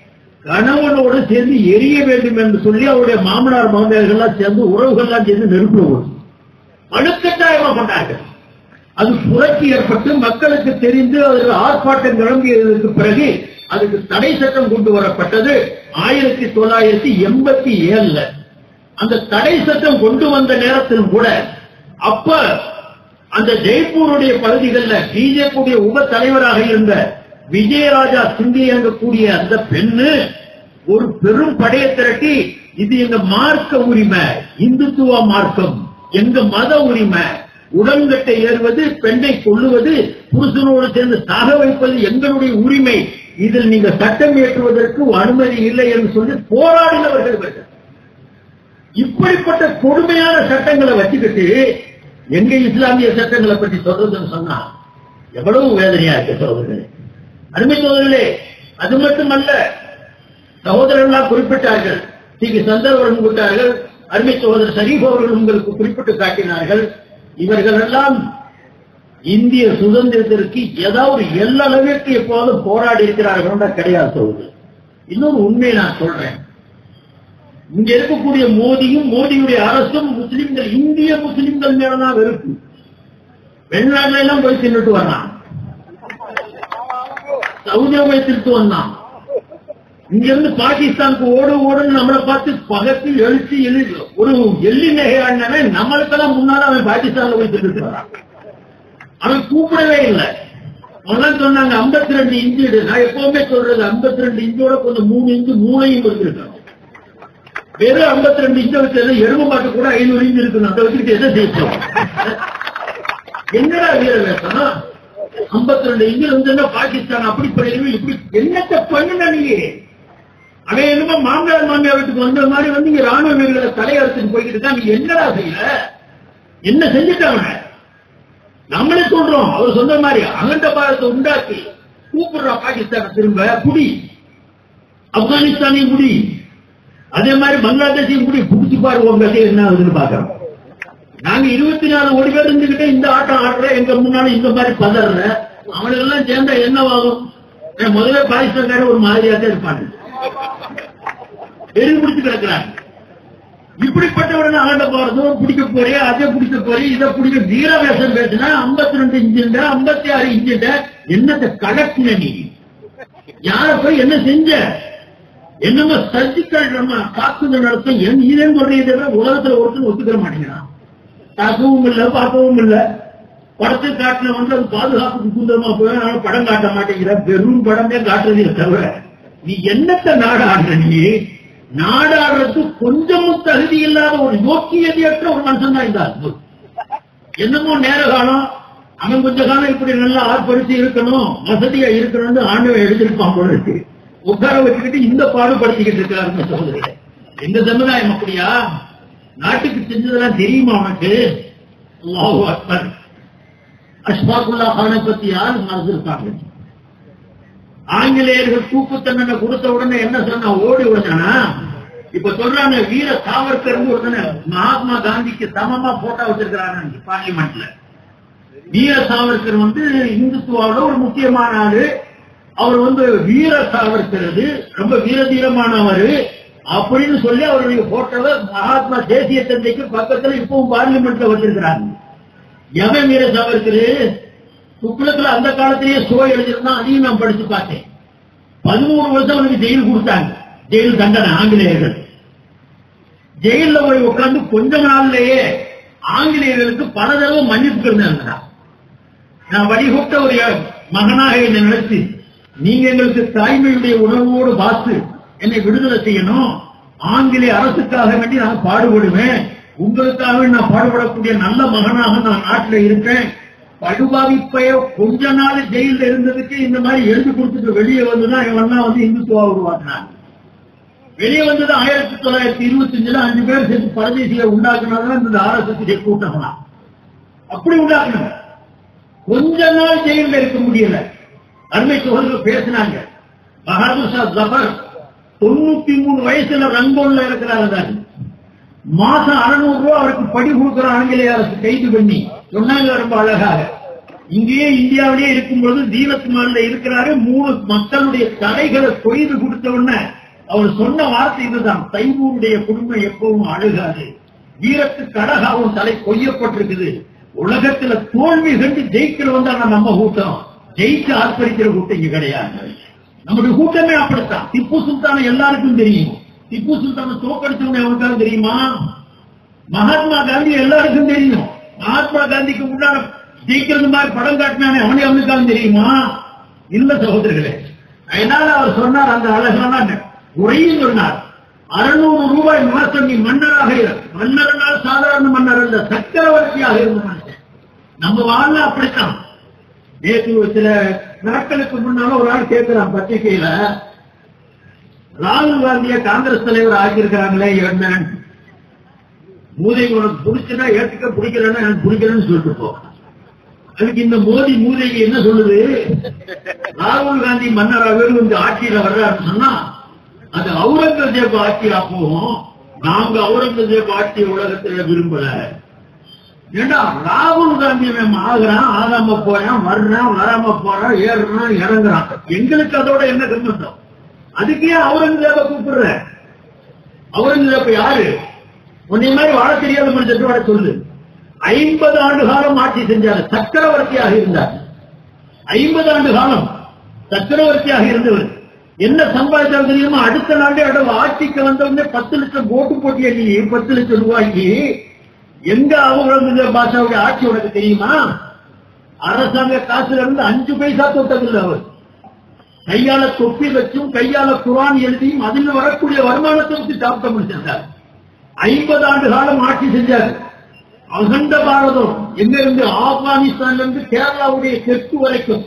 கணவனோடு சேர்ந்து எரிய வேண்டும் என்று சொல்லி அவருடைய மாமனார் மாமியார்கள்லாம் சேர்ந்து உறவுகள்லாம் சேர்ந்து நெருப்பு ஓடும் வலுக்கட்டாயமா கொண்டார்கள் அது புரட்சி ஏற்பட்டு மக்களுக்கு தெரிந்து அதில் ஆர்ப்பாட்டம் கிளம்பியதற்கு பிறகு அதுக்கு தடை சட்டம் கொண்டு வரப்பட்டது ஆயிரத்தி தொள்ளாயிரத்தி எண்பத்தி ஏழுல அந்த தடை சட்டம் கொண்டு வந்த நேரத்திலும் கூட அப்ப அந்த ஜெய்ப்பூருடைய பகுதிகளில் பிஜேபியுடைய உப தலைவராக இருந்த விஜயராஜா சிந்தியங்கக்கூடிய அந்த பெண்ணு ஒரு பெரும் படையை திரட்டி இது எங்க மார்க்க உரிமை இந்துத்துவ மார்க்கம் எங்க மத உரிமை உடன்கட்டை ஏறுவது பெண்ணை கொள்ளுவது புருஷனோடு சேர்ந்து சாக வைப்பது எங்களுடைய உரிமை இதில் நீங்க சட்டம் இயற்றுவதற்கு அனுமதி இல்லை என்று சொல்லி போராடினவர்கள் இவர்கள் இப்படிப்பட்ட கொடுமையான சட்டங்களை வச்சுக்கிட்டு எங்க இஸ்லாமிய சட்டங்களை பற்றி சொல்றதுன்னு சொன்னா எவ்வளவு வேதனையா இருக்கு சகோதரர்களே அருமை சகோதரர்களே அது மட்டுமல்ல சகோதரர்களால் குறிப்பிட்டார்கள் ஸ்ரீ சந்தர்வன் கூட்டார்கள் அருமை சகோதரர் ஷரீப் அவர்கள் உங்களுக்கு குறிப்பிட்டு காட்டினார்கள் இவர்கள் எல்லாம் இந்திய சுதந்திரத்திற்கு ஏதாவது எல்லளவிற்கு எப்போது போராடி இருக்கிறார்கள் கிடையாது சகோதரர் இன்னொரு உண்மையை நான் சொல்றேன் இங்க இருக்கக்கூடிய மோடியும் மோடியுடைய அரசும் முஸ்லிம்கள் இந்திய முஸ்லிம்கள் மேலதான் வெறுப்பு வெளிநாட்டுல எல்லாம் போய் தின்னுட்டு வர்றான் சவுதி அரேபியத்திற்கு வந்தான் இங்க இருந்து பாகிஸ்தானுக்கு ஓடு ஓடுன்னு நம்மளை பார்த்து பகத்து எழுச்சி எழு ஒரு எள்ளி நகையாடினவே நம்மளுக்கெல்லாம் முன்னால அவன் பாகிஸ்தான்ல போய் தின்னுட்டு வரான் அவன் கூப்பிடவே இல்லை அவன் சொன்னாங்க 52 ரெண்டு இன்ச்சு நான் எப்பவுமே சொல்றது 52 ரெண்டு இன்ச்சோட கொஞ்சம் மூணு இன்ச்சு மூணையும் இருந்திருக்காங்க வெறும் 52 ரெண்டு இன்ச்சை வச்சு எரும மாட்டு கூட ஐநூறு இன்ச்சு இருக்கணும் அதை வச்சுக்கிட்டு எதை செய்யணும் என்னடா வீர வேஷம் 52 ரெண்டு இன்ச்சு வந்து பாகிஸ்தான் அப்படி பண்ணிடுவேன் இப்படி என்னத்தை பண்ணுன நீ அவன் என்னமோ மாமனார் மாமியார் வீட்டுக்கு வந்த மாதிரி வந்து இங்க ராணுவ வீரர்களை தலையெடுத்துட்டு போய்கிட்டு இருக்கான் நீ என்னடா செய்யல என்ன செஞ்சுட்டாங்க நம்மளே சொல்றோம் அவர் சொன்ன மாதிரி அகண்ட பாரத்தை உண்டாக்கி கூப்பிடுறா பாகிஸ்தான் திரும்ப குடி ஆப்கானிஸ்தானையும் குடி அதே மாதிரி பங்களாதேஷையும் குடி புடிச்சு பாரு உங்க கதை என்ன ஆகுதுன்னு பாக்குறோம் நாங்க இருபத்தி நாலு கோடி பேர் இருந்துகிட்டே இந்த ஆட்டம் ஆடுற எங்க முன்னால இந்த மாதிரி பதற அவனுக்கெல்லாம் சேர்ந்தா என்னவாகும் நான் முதல்ல பாகிஸ்தான்கார ஒரு மாதிரியா தான் இருப்பாங்க எரிவு பிடிச்சு கிடக்குறாங்க இப்படிப்பட்டவரை ஆண்ட போறதும் பிடிக்க போறே அதை பிடிக்க போறே இதை பிடிக்க வீரவேஷம் பேசினா 52 ரெண்டு இன்ஜின் ஐம்பத்தி ஆறு இன்ஜின் என்னத்தை கலக்கின நீ யார போய் என்ன செஞ்ச என்னமோ சர்ஜிக்கல் நம்ம தாக்குதல் நடத்த என் இதன் சொல்றீங்க உலகத்துல ஒருத்தர் ஒத்துக்கிற மாட்டேங்கிறான் தாக்கவும் இல்ல பார்க்கவும் இல்ல படத்தை காட்டின வந்து அது பாதுகாப்புக்கு சுந்தரமா போய் அதனால படம் காட்ட மாட்டேங்கிற வெறும் படமே காட்டுறதே தவிர நீ என்னத்த நாடாடுற நீ நாடாடுறதுக்கு கொஞ்சமும் தகுதி இல்லாத ஒரு யோக்கியதையற்ற ஒரு மனுஷன் தான் இந்த அற்புதம் என்னமோ நேர காலம் அவன் கொஞ்ச காலம் இப்படி நல்லா ஆர்ப்பரிச்சு இருக்கணும் வசதியா இருக்கணும்னு ஆண்டவன் எடுத்திருப்பான் போல இருக்கு உட்கார வச்சுக்கிட்டு இந்த பாடுபடுத்திக்கிட்டு இருக்காருன்னு சகோதரர் எங்க சமுதாயம் அப்படியா நாட்டுக்கு செஞ்சதெல்லாம் தெரியுமா உனக்கு அல்லாஹு அக்பர் அஷ்பாக்குல்லா கானை பத்தி யார் மறந்துருக்காங்க ஆங்கிலேயர்கள் தூக்கு தண்டனை கொடுத்த உடனே என்ன சொன்னா ஓடி விடுறானா இப்ப சொல்றாங்க வீர சாவர்கர் ஒருத்தனை மகாத்மா காந்திக்கு சமமா போட்டோ வச்சிருக்கிறாங்க பார்லிமெண்ட்ல வீர சாவர்கர் வந்து இந்துத்துவாவோட ஒரு முக்கியமான ஆளு அவர் வந்து வீர சாவர்கர் அது ரொம்ப வீரதீரமானவர் அப்படின்னு சொல்லி அவருடைய போட்டோவை மகாத்மா தேசிய தந்தைக்கு பக்கத்துல இப்பவும் பார்லிமெண்ட்ல வச்சிருக்கிறாங்க எவன் மீற சாவர்கர் துக்குளத்துல அந்த காலத்திலேயே சோ எழுதிருந்தான் அதையும் நான் படிச்சு பார்த்தேன் பதிமூணு வருஷம் அவனுக்கு ஜெயில் கொடுத்தாங்க ஜெயில் தண்டனை ஆங்கிலேயர்கள் ஜெயில்ல போய் உட்கார்ந்து கொஞ்ச நாள்லயே ஆங்கிலேயர்களுக்கு பல தடவை மன்னிப்பு இருந்தாங்க நான் வழிகூட்ட ஒரு மகனாக என்னை நினைச்சு நீங்க எங்களுக்கு தாய்மையுடைய உணர்வோடு பார்த்து என்னை விடுதலை செய்யணும் ஆங்கிலேய அரசுக்காக வேண்டி நான் பாடுபடுவேன் உங்களுக்காக நான் பாடுபடக்கூடிய நல்ல மகனாக நான் நாட்டில் இருப்பேன் படுபாவிப்பைய கொஞ்ச நாள் ஜெயில இருந்ததுக்கு இந்த மாதிரி எழுதி கொடுத்துட்டு வெளியே வந்துதான் இவன் வந்து இந்துத்துவா உருவாக்குனாங்க வெளியே வந்தது ஆயிரத்தி தொள்ளாயிரத்தி இருபத்தி அஞ்சுல அஞ்சு பேர் சேர்த்து பரதேசியை உண்டாக்குனாதான் இந்த ஆர்எஸ்எஸ் கூட்டங்களா அப்படி உண்டாக்குனாங்க கொஞ்ச நாள் ஜெயில இருக்க முடியல அருமை சோழர்கள் பேசினாங்க பகதூர் ஷா ஜபர் தொண்ணூத்தி மூணு வயசுல ரங்கோன்ல இருக்கிறாங்க மாசம் அறுநூறு ரூபாய் அவருக்கு படி கொடுக்கிற ஆங்கிலேய அரசு கைது பண்ணி சொன்னாங்க ரொம்ப அழகாக இங்கேயே இந்தியாவிலேயே இருக்கும்போது தீனத்மான்ல இருக்கிறாரு மூணு மக்களுடைய தலைகளை கொய்து கொடுத்த உடனே அவர் சொன்ன வார்த்தை இதுதான் தைமூருடைய குடும்பம் எப்பவும் அழுகாது வீரத்து கடகாவும் தலை கொய்யப்பட்டிருக்குது உலகத்துல தோல்வி கண்டு ஜெயிக்கிறவன் தான் நம்ம கூட்டம் ஜெயிச்சு ஆர்ப்பரிக்கிற கூட்டம் இங்க கிடையாது நம்முடைய கூட்டமே அப்படித்தான் திப்பு சுல்தான எல்லாருக்கும் தெரியும் திப்பு சுல்தான தோக்கடிச்சவங்க எவனுக்காவது தெரியுமா மகாத்மா காந்தி எல்லாருக்கும் தெரியும் மகாத்மா காந்திக்கு முன்னால ஜெயிக்கிறது மாதிரி படம் காட்டினானே அவனே அவனுக்காவது தெரியுமா இல்ல சகோதரர்களே அதனால அவர் சொன்னார் அந்த அழகான உரையும் சொன்னார் அறுநூறு ரூபாய் மாசம் நீ மன்னராக இரு. மன்னர்னால் சாதாரண மன்னர் அல்ல சக்கரவர்த்தியாக இருந்த மனுஷன் நம்ம வாழ்ல அப்படித்தான் நேற்று ஒரு சில நாட்களுக்கு முன்னால ஒரு ஆள் கேட்கிறான் பத்திரிகையில ராகுல் காந்திய காங்கிரஸ் தலைவர் ஆக்கியிருக்கிறாங்களே என்ன மூதை உனக்கு பிடிச்சதா ஏத்துக்க பிடிக்கலன்னா எனக்கு பிடிக்கலன்னு சொல்லிட்டு போ அதுக்கு இந்த மோடி மூதைக்கு என்ன சொல்லுது ராகுல் காந்தி மன்னராக இந்த ஆட்சியில வர்றாருன்னு சொன்னா அது அவுரங்கசீப் ஆட்சி அப்பவும் நாங்க அவுரங்கசீப் ஆட்சி உலகத்துல விரும்பல ஏண்டா ராகுல் காந்தி அவன் ஆகுறான் ஆகாம போறான் வர்றான் வராம போறான் ஏறுறான் இறங்குறான் எங்களுக்கு அதோட என்ன சம்பந்தம் அதுக்கு ஏன் அவுரங்கசீப கூப்பிடுற அவுரங்கசீப் யாரு உன்னை மாதிரி வாழ தெரியாத மனுஷன் வாழ சொல்லு ஐம்பது ஆண்டு காலம் ஆட்சி செஞ்சார் சக்கரவர்த்தியாக இருந்தார் ஐம்பது ஆண்டு காலம் சக்கரவர்த்தியாக இருந்தவர் என்ன சம்பாதிச்சாலும் தெரியுமா அடுத்த நாளே அடவு ஆட்சிக்கு வந்தவங்க பத்து லட்சம் ஓட்டு போட்டிய நீ பத்து லட்சம் ரூபாய்க்கு எங்க அவங்க பாஷாவுடைய ஆட்சி உனக்கு தெரியுமா அரசாங்க காசுல இருந்து அஞ்சு பைசா தொட்டதில்லை அவர் கையால தொப்பி வச்சும் கையால குரான் எழுதியும் அதில் வரக்கூடிய வருமானத்தை வச்சு சாப்பிட்ட முடிச்சார் ஐம்பது ஆண்டு காலம் ஆட்சி செஞ்சார் அகண்ட பாரதம் எங்க இருந்து ஆப்கானிஸ்தான்ல இருந்து கேரளாவுடைய தெற்கு வரைக்கும்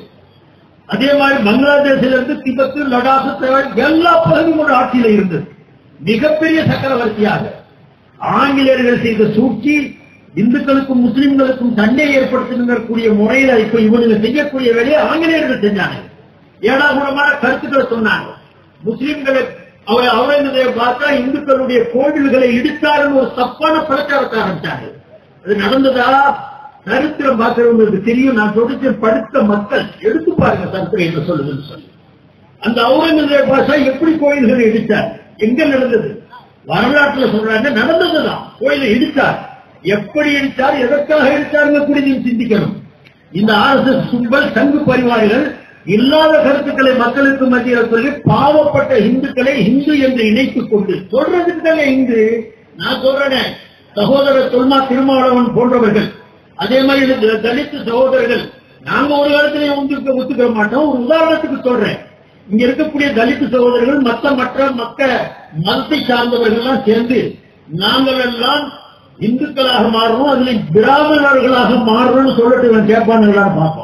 அதே மாதிரி பங்களாதேஷ்ல இருந்து திபத்து லடாக் தவிர எல்லா பகுதியும் ஒரு ஆட்சியில இருந்தது மிகப்பெரிய சக்கரவர்த்தியாக ஆங்கிலேயர்கள் செய்த சூழ்ச்சி இந்துக்களுக்கும் முஸ்லிம்களுக்கும் சண்டை ஏற்படுத்தக்கூடிய முறையில இப்ப இவனுங்க செய்யக்கூடிய வேலையை ஆங்கிலேயர்கள் செஞ்சாங்க ஏடாகுடமான கருத்துக்களை சொன்னாங்க முஸ்லிம்களை அவர் அவுரங்கசீப் பார்த்தா இந்துக்களுடைய கோவில்களை இடித்தாருன்னு ஒரு தப்பான பிரச்சாரத்தை ஆரம்பிச்சாங்க அது நடந்ததா சரித்திரம் பார்க்கிறவங்களுக்கு தெரியும் நான் சொல்லிச்சு படுத்த மக்கள் எடுத்து பாருங்க சரித்திரம் என்ன சொல்லுதுன்னு சொல்லி அந்த அவுரங்கசீப் பாஷா எப்படி கோயில்களை இடித்தார் எங்க நடந்தது வரலாற்றுல சொல்றாங்க நடந்ததுதான் கோயிலை இடித்தார் எப்படி இடித்தார் எதற்காக இடித்தாருங்க கூட நீங்க சிந்திக்கணும் இந்த ஆர்எஸ்எஸ் கும்பல் சங்கு பரிவாரிகள் இல்லாத கருத்துக்களை மக்களுக்கு மத்தியில் சொல்லி பாவப்பட்ட இந்துக்களை இந்து என்று இணைத்துக் கொண்டு சொல்றதுக்கு தானே இந்து நான் சொல்றேன் சகோதரர் தொல்மா திருமாவளவன் போன்றவர்கள் அதே மாதிரி இந்த தலித்து சகோதரர்கள் நாங்க ஒரு காலத்திலே ஒத்துக்க ஒத்துக்க மாட்டோம் ஒரு உதாரணத்துக்கு சொல்றேன் இங்க இருக்கக்கூடிய தலித்து சகோதரர்கள் மற்ற மற்ற மக்க மதத்தை சார்ந்தவர்கள் எல்லாம் சேர்ந்து நாங்கள் எல்லாம் இந்துக்களாக மாறுறோம் அதுல பிராமணர்களாக மாறுறோம்னு சொல்லிட்டு இவன் கேட்பானுங்களான்னு பார்ப்போம்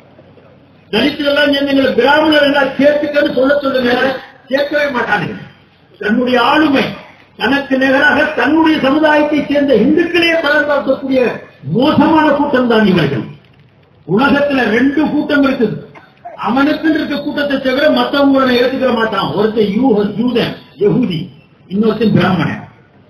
தலித்துகள்லாம் சேர்ந்து எங்களை பிராமணர்கள் சேர்த்துக்கன்னு சொல்ல சொல்லுங்க சேர்க்கவே மாட்டானுங்க தன்னுடைய ஆளுமை தனக்கு நிகராக தன்னுடைய சமுதாயத்தை சேர்ந்த இந்துக்களே பலன் பார்க்கக்கூடிய மோசமான கூட்டம் தான் இவர்கள் உலகத்துல ரெண்டு கூட்டம் இருக்குது அவனுக்கு இருக்க கூட்டத்தை தவிர மற்றவங்களை ஏற்றுக்கிற மாட்டான் ஒருத்தன் யூ யூதன் யகுதி இன்னொருத்தன் பிராமணன்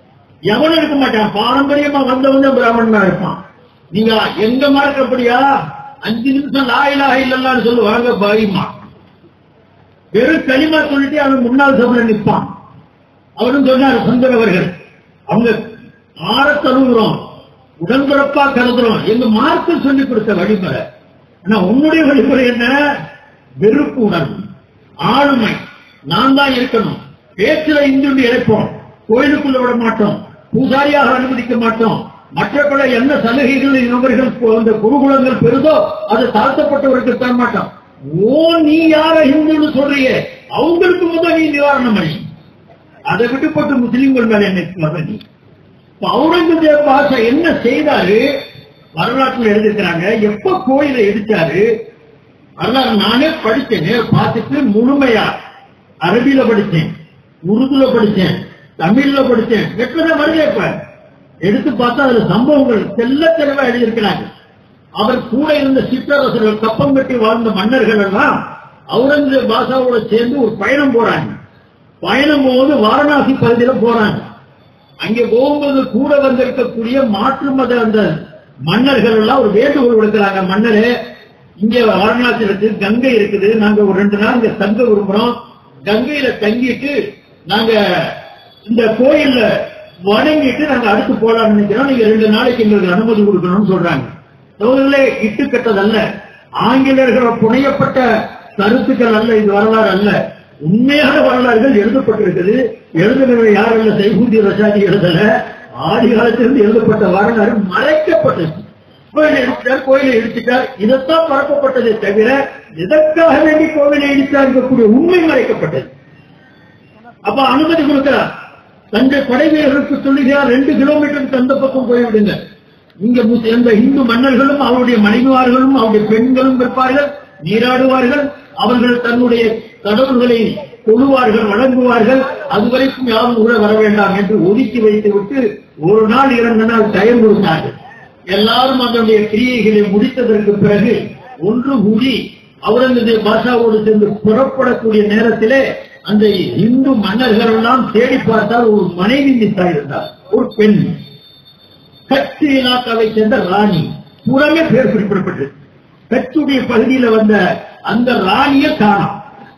எவனும் இருக்க மாட்டான் பாரம்பரியமா வந்தவன் பிராமணனா இருப்பான் நீங்க எங்க மார்க்கப்படியா அஞ்சு நிமிஷம் லாயிலா இல்லல்லான்னு சொல்லுவாங்க பாயிமா வெறும் களிமா சொல்லிட்டு அவன் முன்னாள் சபையில நிற்பான் அவரும் சொன்னார் சுந்தர் அவர்கள் அவங்க ஆற தழுவுறோம் உடன்பிறப்பா கருதுறோம் எங்க மார்க்க சொல்லி கொடுத்த வழிமுறை ஆனா உன்னுடைய வழிமுறை என்ன வெறுப்பு உணர்வு ஆளுமை நான் தான் இருக்கணும் பேச்சுல இந்து இழைப்போம் கோயிலுக்குள்ள விட மாட்டோம் பூசாரியாக அனுமதிக்க மாட்டோம் மற்றபடி என்ன சலுகைகள் இவர்கள் அந்த குருகுலங்கள் பெருதோ அது தாழ்த்தப்பட்டவருக்கு தர மாட்டோம் ஓ நீ யார இந்துன்னு சொல்றியே அவங்களுக்கு முதல் நீ நிவாரணம் பண்ணி அதை விட்டுப்பட்டு முஸ்லீம்கள் மேல என்ன வர நீ இப்ப அவுரங்கசீப் பாஷா என்ன செய்தாரு வரலாற்றுல எழுதிக்கிறாங்க எப்ப கோயிலை இடிச்சாரு வரலாறு நானே படிச்சேன் பார்த்துட்டு முழுமையா அரபியில படிச்சேன் உருதுல படிச்சேன் தமிழ்ல படிச்சேன் எத்தனை வருது இப்ப எடுத்து பார்த்தா அதுல சம்பவங்கள் தெல்ல தெளிவா எழுதியிருக்கிறாங்க அவர் கூட இருந்த சிற்றரசர்கள் கப்பம் கட்டி வாழ்ந்த மன்னர்கள் எல்லாம் அவுரங்கசீப் பாஷாவோட சேர்ந்து ஒரு பயணம் போறாங்க பயணம் போது வாரணாசி பகுதியில போறாங்க அங்கே போகும்போது கூட வந்திருக்கக்கூடிய மாற்று மத அந்த மன்னர்கள் எல்லாம் ஒரு வேண்டுகோள் விடுக்கிறாங்க மன்னரே இங்க வாரணாசி இருக்கு கங்கை இருக்குது நாங்க ஒரு ரெண்டு நாள் இங்க தங்க விரும்புறோம் கங்கையில தங்கிட்டு நாங்க இந்த கோயில்ல வணங்கிட்டு நாங்க அடுத்து போலாம்னு நினைக்கிறோம் நீங்க ரெண்டு நாளைக்கு எங்களுக்கு அனுமதி கொடுக்கணும்னு சொல்றாங்க சோதரிலே இட்டு கட்டதல்ல ஆங்கிலேயர்கள் புனையப்பட்ட கருத்துக்கள் அல்ல இது வரலாறு அல்ல உண்மையான வரலாறுகள் எழுதப்பட்டிருக்குது எழுதுகிறவர் யார் அல்ல சைபூதி ரசாதி எழுதல ஆதி காலத்திலிருந்து எழுதப்பட்ட வரலாறு மறைக்கப்பட்டது கோயிலை இடித்தார் கோயிலை இடிச்சிட்டார் இதைத்தான் பரப்பப்பட்டதே தவிர இதற்காக வேண்டி கோவிலை இடித்தார் இருக்கக்கூடிய உண்மை மறைக்கப்பட்டது அப்ப அனுமதி கொடுக்கிறார் தஞ்சை படை வீரர்களுக்கு சொல்லுகிறார் ரெண்டு கிலோமீட்டருக்கு அந்த பக்கம் போய்விடுங்க இங்க முஸ்- இந்த இந்து மன்னர்களும் அவருடைய மனைவிமார்களும் அவருடைய பெண்களும் இருப்பார்கள் நீராடுவார்கள் அவர்கள் தன்னுடைய கடவுள்களை தொழுவார்கள் வழங்குவார்கள் அதுவரைக்கும் யாரும் கூட வர வேண்டாம் என்று ஒதுக்கி வைத்து விட்டு ஒரு நாள் இரண்டு நாள் டைம் கொடுத்தார்கள் எல்லாரும் அதனுடைய கிரியைகளை முடித்ததற்கு பிறகு ஒன்று கூடி அவுரங்கசீப் பாஷாவோடு சேர்ந்து புறப்படக்கூடிய நேரத்திலே அந்த இந்து மன்னர்கள் எல்லாம் தேடி பார்த்தால் ஒரு மனைவி மிஸ் இருந்தார் ஒரு பெண் கட்சி இலாக்காவை சேர்ந்த ராணி புறமே பேர் குறிப்பிடப்பட்டது கட்சியுடைய பகுதியில வந்த அந்த ராணிய காணோம்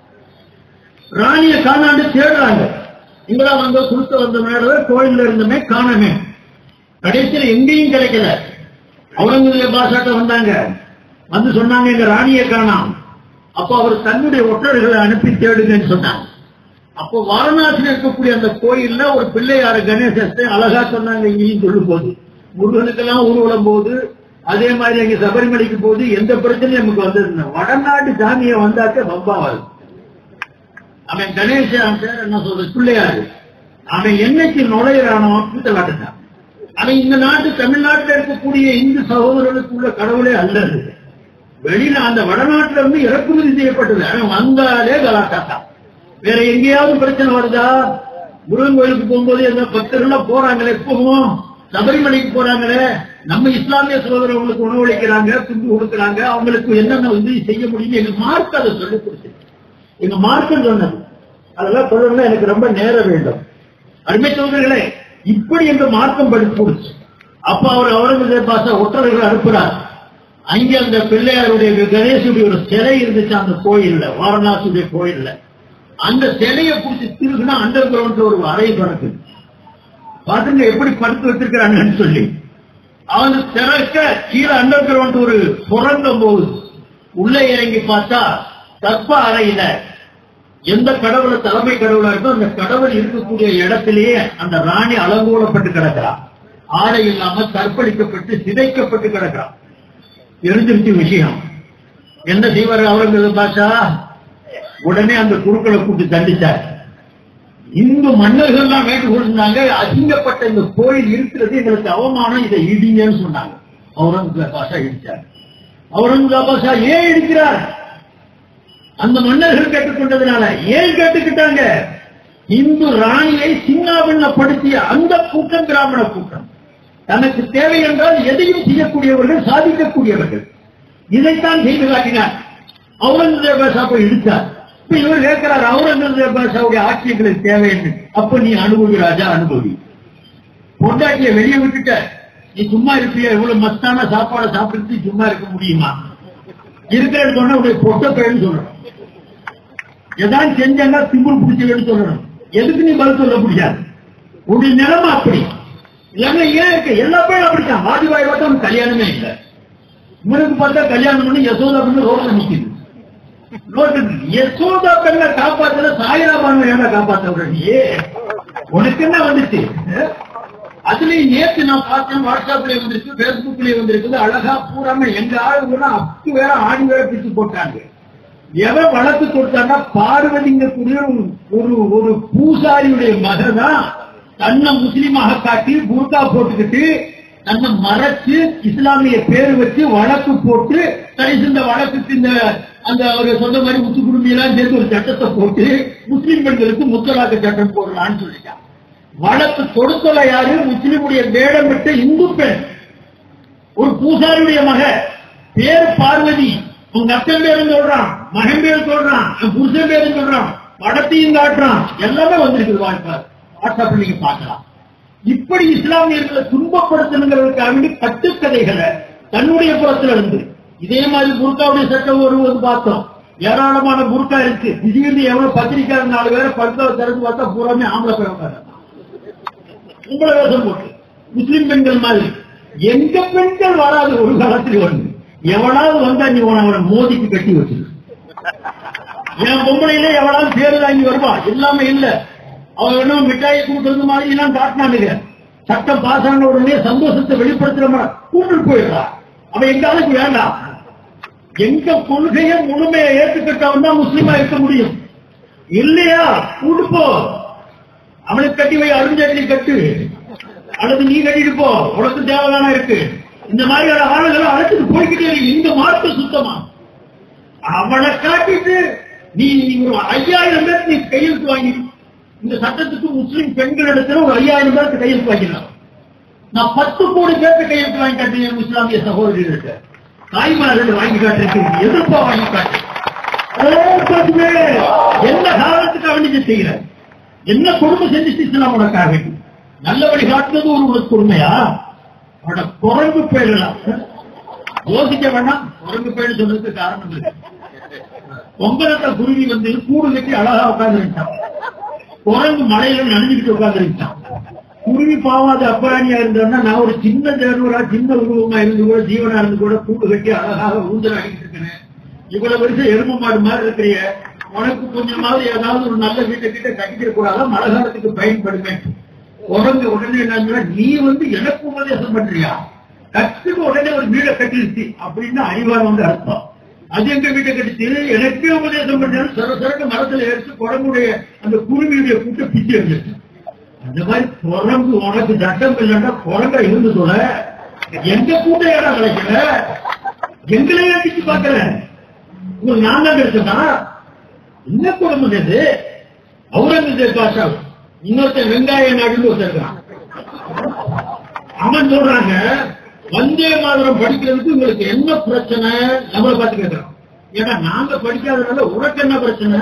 ராணிய காணாண்டு தேடுறாங்க இங்கடா வந்த குடுத்த வந்த மேடம் கோயில்ல இருந்தமே காணமே கடைசியில எங்கேயும் கிடைக்கல அவுரங்கசீப் பாஷாட்ட வந்தாங்க வந்து சொன்னாங்க எங்க ராணியை காணாம் அப்போ அவர் தன்னுடைய ஒற்றர்களை அனுப்பி தேடுங்கன்னு சொன்னாங்க அப்போ வாரணாசியில் இருக்கக்கூடிய அந்த கோயில்ல ஒரு பிள்ளையார கணேசத்தை அழகா சொன்னாங்க இங்கேயும் சொல்லும் போது முருகனுக்கெல்லாம் ஊர்வலம் போது அதே மாதிரி அங்க சபரிமலைக்கு போது எந்த பிரச்சனையும் நமக்கு வந்தது வடநாட்டு சாமியை வந்தாக்க பம்பாவாது அவன் கணேசன் பேர் என்ன சொல்றது பிள்ளையாரு அவன் என்னைக்கு நுழையிறானோ கூத்தலாட்டுதான் அவன் இந்த நாட்டு தமிழ்நாட்டில் இருக்கக்கூடிய இந்து சகோதரர்களுக்குள்ள கடவுளே அல்லது வெளியில அந்த வடநாட்டுல இருந்து இறக்குமதி செய்யப்பட்டது அவன் வந்தாலே கலாட்டாத்தான் வேற எங்கேயாவது பிரச்சனை வருதா முருகன் கோயிலுக்கு போகும்போது என்ன பக்தர்கள் போறாங்களே போகும் சபரிமலைக்கு போறாங்களே நம்ம இஸ்லாமிய சகோதரர்களுக்கு உணவளிக்கிறாங்க துண்டு கொடுக்கறாங்க அவங்களுக்கு என்னென்ன உதவி செய்ய முடியும் எங்க மார்க் அதை சொல்லி கொடுத்து எங்க மார்க்கம் சொன்னது அதெல்லாம் சொல்லணும்னா எனக்கு ரொம்ப நேரம் வேண்டும் அருமை சோதர்களே இப்படி எங்க மார்க்கம் படிச்சு கொடுச்சு அப்ப அவர் அவுரங்கசீப் பாஷா ஒற்றர்கள் அனுப்புறார் அங்க அந்த பிள்ளையாருடைய கணேசுடைய ஒரு சிலை இருந்துச்சு அந்த கோயில்ல வாரணாசியுடைய கோயில்ல அந்த சிலையை பிடிச்சி திருகுனா அண்டர் கிரவுண்ட்ல ஒரு அறை கிடக்கு பாத்துங்க எப்படி படுத்து வச்சிருக்கிறாங்கன்னு சொல்லி அவன் திறக்க கீழே அண்டர் கிரவுண்ட் ஒரு புறங்கும் போது உள்ளே இறங்கி பார்த்தா கற்ப அறையில எந்த கடவுள தலைமை கடவுளா இருக்கோ அந்த கடவுள் இருக்கக்கூடிய இடத்திலேயே அந்த ராணி அலங்கோலப்பட்டு கிடக்கிறான் ஆடை இல்லாம கற்பழிக்கப்பட்டு சிதைக்கப்பட்டு கிடக்கிறான் எழுந்திருச்சு விஷயம் என்ன செய்வார் அவரங்க பாஷா உடனே அந்த குருக்களை கூட்டி தண்டிச்சார் இந்து மன்னர்கள் எல்லாம் வேண்டுகோள் இருந்தாங்க அசிங்கப்பட்ட இந்த கோயில் இருக்கிறது எங்களுக்கு அவமானம் இதை இடிங்கன்னு சொன்னாங்க அவுரங்கசீப் பாஷா இடிச்சார் அவுரங்கசீப் பாஷா ஏன் இடிக்கிறார் அந்த மன்னர்கள் கேட்டுக்கொண்டதுனால ஏன் கேட்டுக்கிட்டாங்க இந்து ராணியை சின்னாபின்னப்படுத்திய அந்த கூட்டம் பிராமண கூட்டம் தனக்கு தேவை என்றால் எதையும் செய்யக்கூடியவர்கள் சாதிக்கக்கூடியவர்கள் இதைத்தான் செய்து காட்டினார் அவுரங்கசீப் பாஷா போய் இடித்தார் இப்ப இவர் கேட்கிறார் அவுரங்கசீப் பாஷாவுடைய ஆட்சி எங்களுக்கு தேவை என்று அப்ப நீ அனுபவி ராஜா அனுபவி பொண்டாட்டிய வெளியே விட்டுட்ட நீ சும்மா இருப்பியா இவ்வளவு மஸ்தான சாப்பாடை சாப்பிட்டு சும்மா இருக்க முடியுமா இருக்கிறது சொன்னா உடைய பொட்ட பேருன்னு சொல்லணும் ஏதாவது செஞ்சா திமுரு பிடிச்சவன்னு சொல்லணும் எதுக்கு நீ பதில் சொல்ல முடியாது உன்னுடைய நிலைமை அப்படி இல்லைன்னா ஏன் இருக்கு எல்லா பேரும் அப்படித்தான் வாஜ்பாய் மட்டும் கல்யாணமே இல்லை இவனுக்கு பார்த்தா கல்யாணம் பண்ணி யசோதா பண்ணி ரோட்ல நிக்குது ரோட்டு யசோதா பெண்ணை காப்பாத்துல சாயிராபான ஏன்னா காப்பாத்த விட நீ உனக்கு என்ன வந்துச்சு அஹ்? அதுலயும் நேத்து நான் பார்த்தேன் வாட்ஸ்அப்ல வந்துருக்கு பேஸ்புக்லயே வந்திருக்குது அழகா பூராம எங்க ஆளுங்க அப்பு வேற ஆணி வேற பிடிச்சு போட்டாங்க எவன் வழக்கு கொடுத்தான்னா பார்வதிங்கக்கூடிய ஒரு ஒரு பூசாரியுடைய மகதான் தன்னை முஸ்லீமாக காட்டி புர்கா போட்டுக்கிட்டு தன்னை மறைச்சு இஸ்லாமிய பேர் வச்சு வழக்கு போட்டு கடைசி இந்த வழக்குக்கு இந்த அந்த ஒரு சொந்த மாதிரி முத்து குடும்பியெல்லாம் சேர்த்து ஒரு சட்டத்தை போட்டு முஸ்லீம் பெண்களுக்கு முத்தலாக்கு சட்டம் போடலான்னு சொல்லிட்டான் வழக்கு தொடுத்தல யாரு முஸ்லீமுடைய வேடமிட்ட இந்து பெண் ஒரு பூசாரியுடைய மக பேர் பார்வதி உங்க அத்தன் பேரும் சொல்றான் மகன் பேர் சொல்றான் என் புருஷன் பேரும் சொல்றான் படத்தையும் காட்டுறான் எல்லாமே வந்திருக்குது வாட்ஸ்அப் வாட்ஸ்அப்ல நீங்க பார்க்கலாம் இப்படி இஸ்லாமியர்களை துன்பப்படுத்தணுங்கிறதுக்காக வேண்டி கட்டுக்கதைகளை தன்னுடைய புறத்துல இருந்து இதே மாதிரி புர்காவுடைய சட்டம் வருவது பார்த்தோம் ஏராளமான புர்கா இருக்கு திடீர்னு எவ்வளவு பத்திரிக்கை நாலு பேரை படுத்தாவை திறந்து பார்த்தா பூராமே ஆம்பளை பேர் உங்களை வேஷம் போட்டு முஸ்லிம் பெண்கள் மாதிரி எங்க பெண்கள் வராது ஒரு காலத்தில் ஒண்ணு எவனாவது வந்தா நீ உன அவனை மோதிக்கு கட்டி வச்சிரு என் பொம்பளையில எவனாவது பேரு வாங்கி வருவா எல்லாமே இல்ல அவன் என்ன மிட்டாயை கொடுக்கறது மாதிரி எல்லாம் காட்டினானுங்க சட்டம் பாஸ் ஆன உடனே சந்தோஷத்தை வெளிப்படுத்துற மாதிரி கூப்பிட்டு போயிடுறா அவன் எங்க ஆளுக்கு வேண்டாம் எங்க கொள்கையை முழுமையை ஏற்றுக்கிட்டவன் தான் முஸ்லீமா இருக்க முடியும் இல்லையா கூட்டு போ அவனுக்கு கட்டி வை அருஞ்சேரி கட்டு அல்லது நீ கட்டிட்டு போ உனக்கு தேவைதானா இருக்கு இந்த மாதிரியான ஆளுகளை அழைச்சிட்டு போய்கிட்டே இருக்கு இந்த மார்க்க சுத்தமா அவனை காட்டிட்டு நீ நீ ஒரு ஐயாயிரம் பேர் நீ கையெழுத்து வாங்கி இந்த சட்டத்துக்கு முஸ்லிம் பெண்களிடத்துல ஒரு ஐயாயிரம் பேருக்கு கையெழுத்து வாங்கினான் நான் பத்து கோடி பேருக்கு கையெழுத்து வாங்கி காட்டுறேன் இஸ்லாமிய சகோதரிகளுக்கு தாய்மார்கள் வாங்கி காட்டிருக்கீங்க எதிர்ப்பா வாங்கி காட்டு எந்த காரணத்துக்காக வேண்டி செய்கிற என்ன கொடுமை செஞ்சுட்டு இஸ்லாம் உனக்காக வேண்டி நல்ல வழி காட்டுறது ஒரு உனக்கு கொடுமையா அவட குரங்கு பேரலாம் யோசிக்க வேண்டாம் குரங்கு பேரு சொன்னதுக்கு காரணம் இருக்கு பொங்கலத்த குருவி வந்து கூடு கட்டி அழகா உட்கார்ந்துருச்சான் குரங்கு மலையில நனைஞ்சுக்கிட்டு உட்கார்ந்துருச்சான் குருவி பாவாத அப்பானியா இருந்தோம்னா நான் ஒரு சின்ன தேர்வரா சின்ன உருவமா இருந்து கூட ஜீவனா இருந்து கூட கூடு கட்டி அழகாக ஊஞ்சல் ஆகிட்டு இருக்கிறேன் இவ்வளவு வருஷம் எரும மாடு மாதிரி இருக்கிறிய உனக்கு கொஞ்சமாவது ஏதாவது ஒரு நல்ல வீட்டை கிட்ட கட்டிக்கிற கூடாத மழை காலத்துக்கு பயன்படுமே உடம்பு உடனே என்ன நீ வந்து எனக்கு உபதேசம் பண்றியா கட்டுக்கு உடனே ஒரு வீடை கட்டிருச்சு அப்படின்னு அறிவாரம் வந்து அர்த்தம் அது எங்க வீட்டை கட்டிச்சு எனக்கே உபதேசம் பண்றேன்னு சர சரக்கு மரத்துல எடுத்து குரங்குடைய அந்த குருவியுடைய கூட்ட பிச்சு இருந்துச்சு அந்த மாதிரி குரங்கு உனக்கு சட்டம் இல்லைன்னா குரங்கா இருந்து சொல்ல எங்க கூட்ட இடம் கிடைக்கல எங்களையே அடிச்சு பாக்குறேன் உங்களுக்கு நான் தான் கிடைச்சதா என்ன குடும்பம் இது அவுரங்கசீப் பாஷா இன்னொருத்தன் வெங்காய நாடுன்னு ஒருத்தர் இருக்கான் அவன் சொல்றாங்க வந்தே மாதிரம் படிக்கிறதுக்கு உங்களுக்கு என்ன பிரச்சனை நம்மளை பார்த்து கேட்கிறோம் ஏன்னா நாங்க படிக்காதனால உனக்கு என்ன பிரச்சனை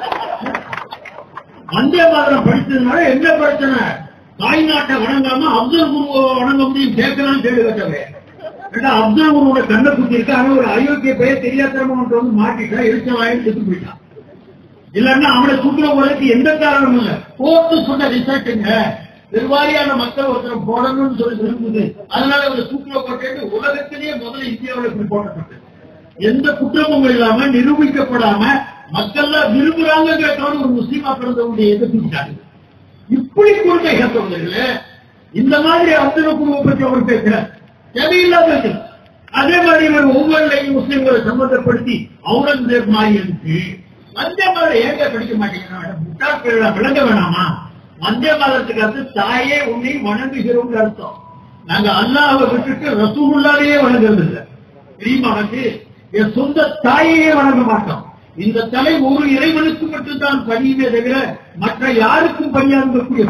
வந்தே மாதிரம் படிச்சதுனால என்ன பிரச்சனை தாய் நாட்டை வணங்காம அப்துல் குருவை வணங்க முடியும் கேட்கலாம் கேள்வி கேட்டவே ஏன்னா அப்துல் குருவோட கண்ணை குத்தி இருக்கு ஆனா ஒரு அயோக்கிய பெயர் தெரியாதரமா வந்து வந்து மாட்டிட்டா எரிச்ச வாயில் செத்து போயிட்டான் இல்லன்னா அவனை சுற்றுல போறதுக்கு எந்த காரணமும் இல்ல கோர்ட்டு சொன்ன ரிசல்ட்டுங்க பெருவாரியான மக்கள் ஒருத்தர் போடணும்னு சொல்லி விரும்புது அதனால இவரை சுற்றுல போட்டு உலகத்திலேயே முதல்ல இந்தியாவில் இப்படி போடப்பட்டது எந்த குற்றமும் இல்லாம நிரூபிக்கப்படாம மக்கள்லாம் விரும்புறாங்க தவிர ஒரு முஸ்லீமா பிறந்தவங்களுடைய எதிர்த்துட்டாங்க இப்படி கொடுமை கேட்டவர்களே இந்த மாதிரி அப்துல் குருவை பற்றி அவர் பேசுறார் தேவையில்லாத இது. அதே மாதிரி இவர் ஒவ்வொன்றையும் முஸ்லிம்களை சம்பந்தப்படுத்தி அவுரங்கசீப் மாதிரி இருக்கு வந்தே மாதிரி ஏங்க படிக்க மாட்டேங்கிறான் முட்டாள் பிள்ளை விளங்க வேணாமா வந்தே மாதத்துக்கு அர்த்தம் தாயே உன்னை வணங்குகிறோம் அர்த்தம் நாங்க அல்லாஹ்வை விட்டுட்டு ரசூலுல்லாவையே வணங்குறது இல்லை தெரியுமா உனக்கு என் சொந்த தாயையே வணங்க மாட்டோம் இந்த தலை ஒரு இறைவனுக்கு மட்டும்தான் பணியுமே தவிர மற்ற யாருக்கும் பணியாகக்கூடிய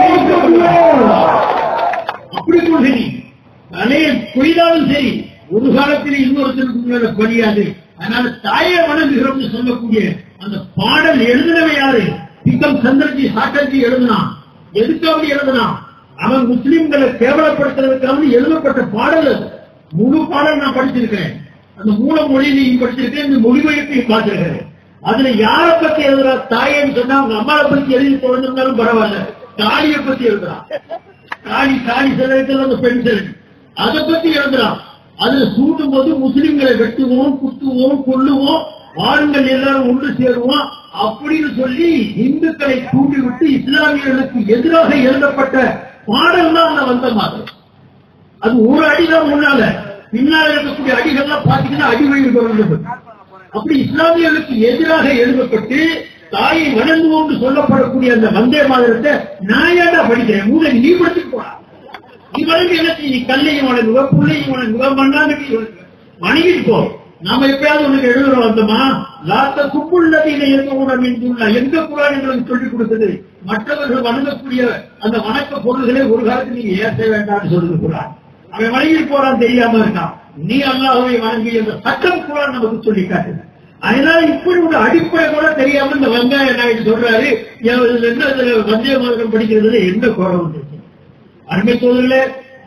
அப்படி கொள்கை நீ. தலையை கொய்தாலும் சரி ஒரு காலத்தில் இன்னொருத்தருக்கு மேல பணியாது அதனால தாயை வணங்குகிறோம்னு சொல்லக்கூடிய அந்த பாடல் எழுதினவை யாரு பிக்கம் சந்திரஜி சாட்டர்ஜி எழுதினான் எதுக்கு அப்படி எழுதினான் அவன் முஸ்லிம்களை கேவலப்படுத்துறதுக்காக எழுதப்பட்ட பாடல் அது முழு பாடல் நான் படிச்சிருக்கிறேன் அந்த மூல மொழியிலையும் படிச்சிருக்கேன் இந்த மொழிபெயர்ப்பையும் பார்த்திருக்கிறேன் அதுல யார பத்தி எழுதுறா தாயன்னு சொன்னா அவங்க அம்மாவை பத்தி எழுதி தொடர்ந்திருந்தாலும் பரவாயில்ல தாலியை பத்தி எழுதுறான் தாலி தாலி சிலருக்கு அந்த பெண் சிலர் அதை பத்தி எழுதுறான் அதுல சூட்டும் போது முஸ்லிம்களை வெட்டுவோம் குத்துவோம் கொல்லுவோம் ஆண்கள் எல்லாரும் ஒன்று சேருவோம் அப்படின்னு சொல்லி இந்துக்களை தூண்டிவிட்டு இஸ்லாமியர்களுக்கு எதிராக எழுதப்பட்ட பாடல் தான் அந்த வந்த மாதிரி அது ஒரு அடிதான் முன்னால பின்னால இருக்கக்கூடிய அடிகள்லாம் பாத்தீங்கன்னா அடிவழி தொடர்ந்தது அப்படி இஸ்லாமியர்களுக்கு எதிராக எழுதப்பட்டு தாயை வணங்குவோம் என்று சொல்லப்படக்கூடிய அந்த வந்தே மாதிரத்தை நான் ஏன்டா படிக்கிறேன் மூணு நீ படிச்சுட்டு போறா நீ வணங்கு என்ன செய்ய? நீ கல்லையும் வணங்குவ புள்ளையும் வணங்குவ மண்ணாங்கட்டி வணங்கிட்டு போ நாம எப்பயாவது உனக்கு எழுதுறோம் வந்தோமா லாத்த குப்புள்ளதில எந்த ஊடம் என்றுள்ள எந்த குரான் எங்களுக்கு சொல்லிக் கொடுத்தது மற்றவர்கள் வணங்கக்கூடிய அந்த வணக்க பொருள்களை ஒரு காலத்தில் நீங்க ஏற்ற வேண்டாம்னு சொல்லுது குரான் அவன் வணங்கிட்டு போறான் தெரியாம இருக்கான் நீ அல்லாஹ்வை வணங்கி அந்த சட்டம் குரான் நமக்கு சொல்லி காட்டுது அதனால இப்படி ஒரு அடிப்படை கூட தெரியாம இந்த வெங்காய நாயுடு சொல்றாரு இதுல என்ன இதுல வந்தே மாதம் படிக்கிறதுல என்ன குறை வந்துச்சு அருமை சோதரிலே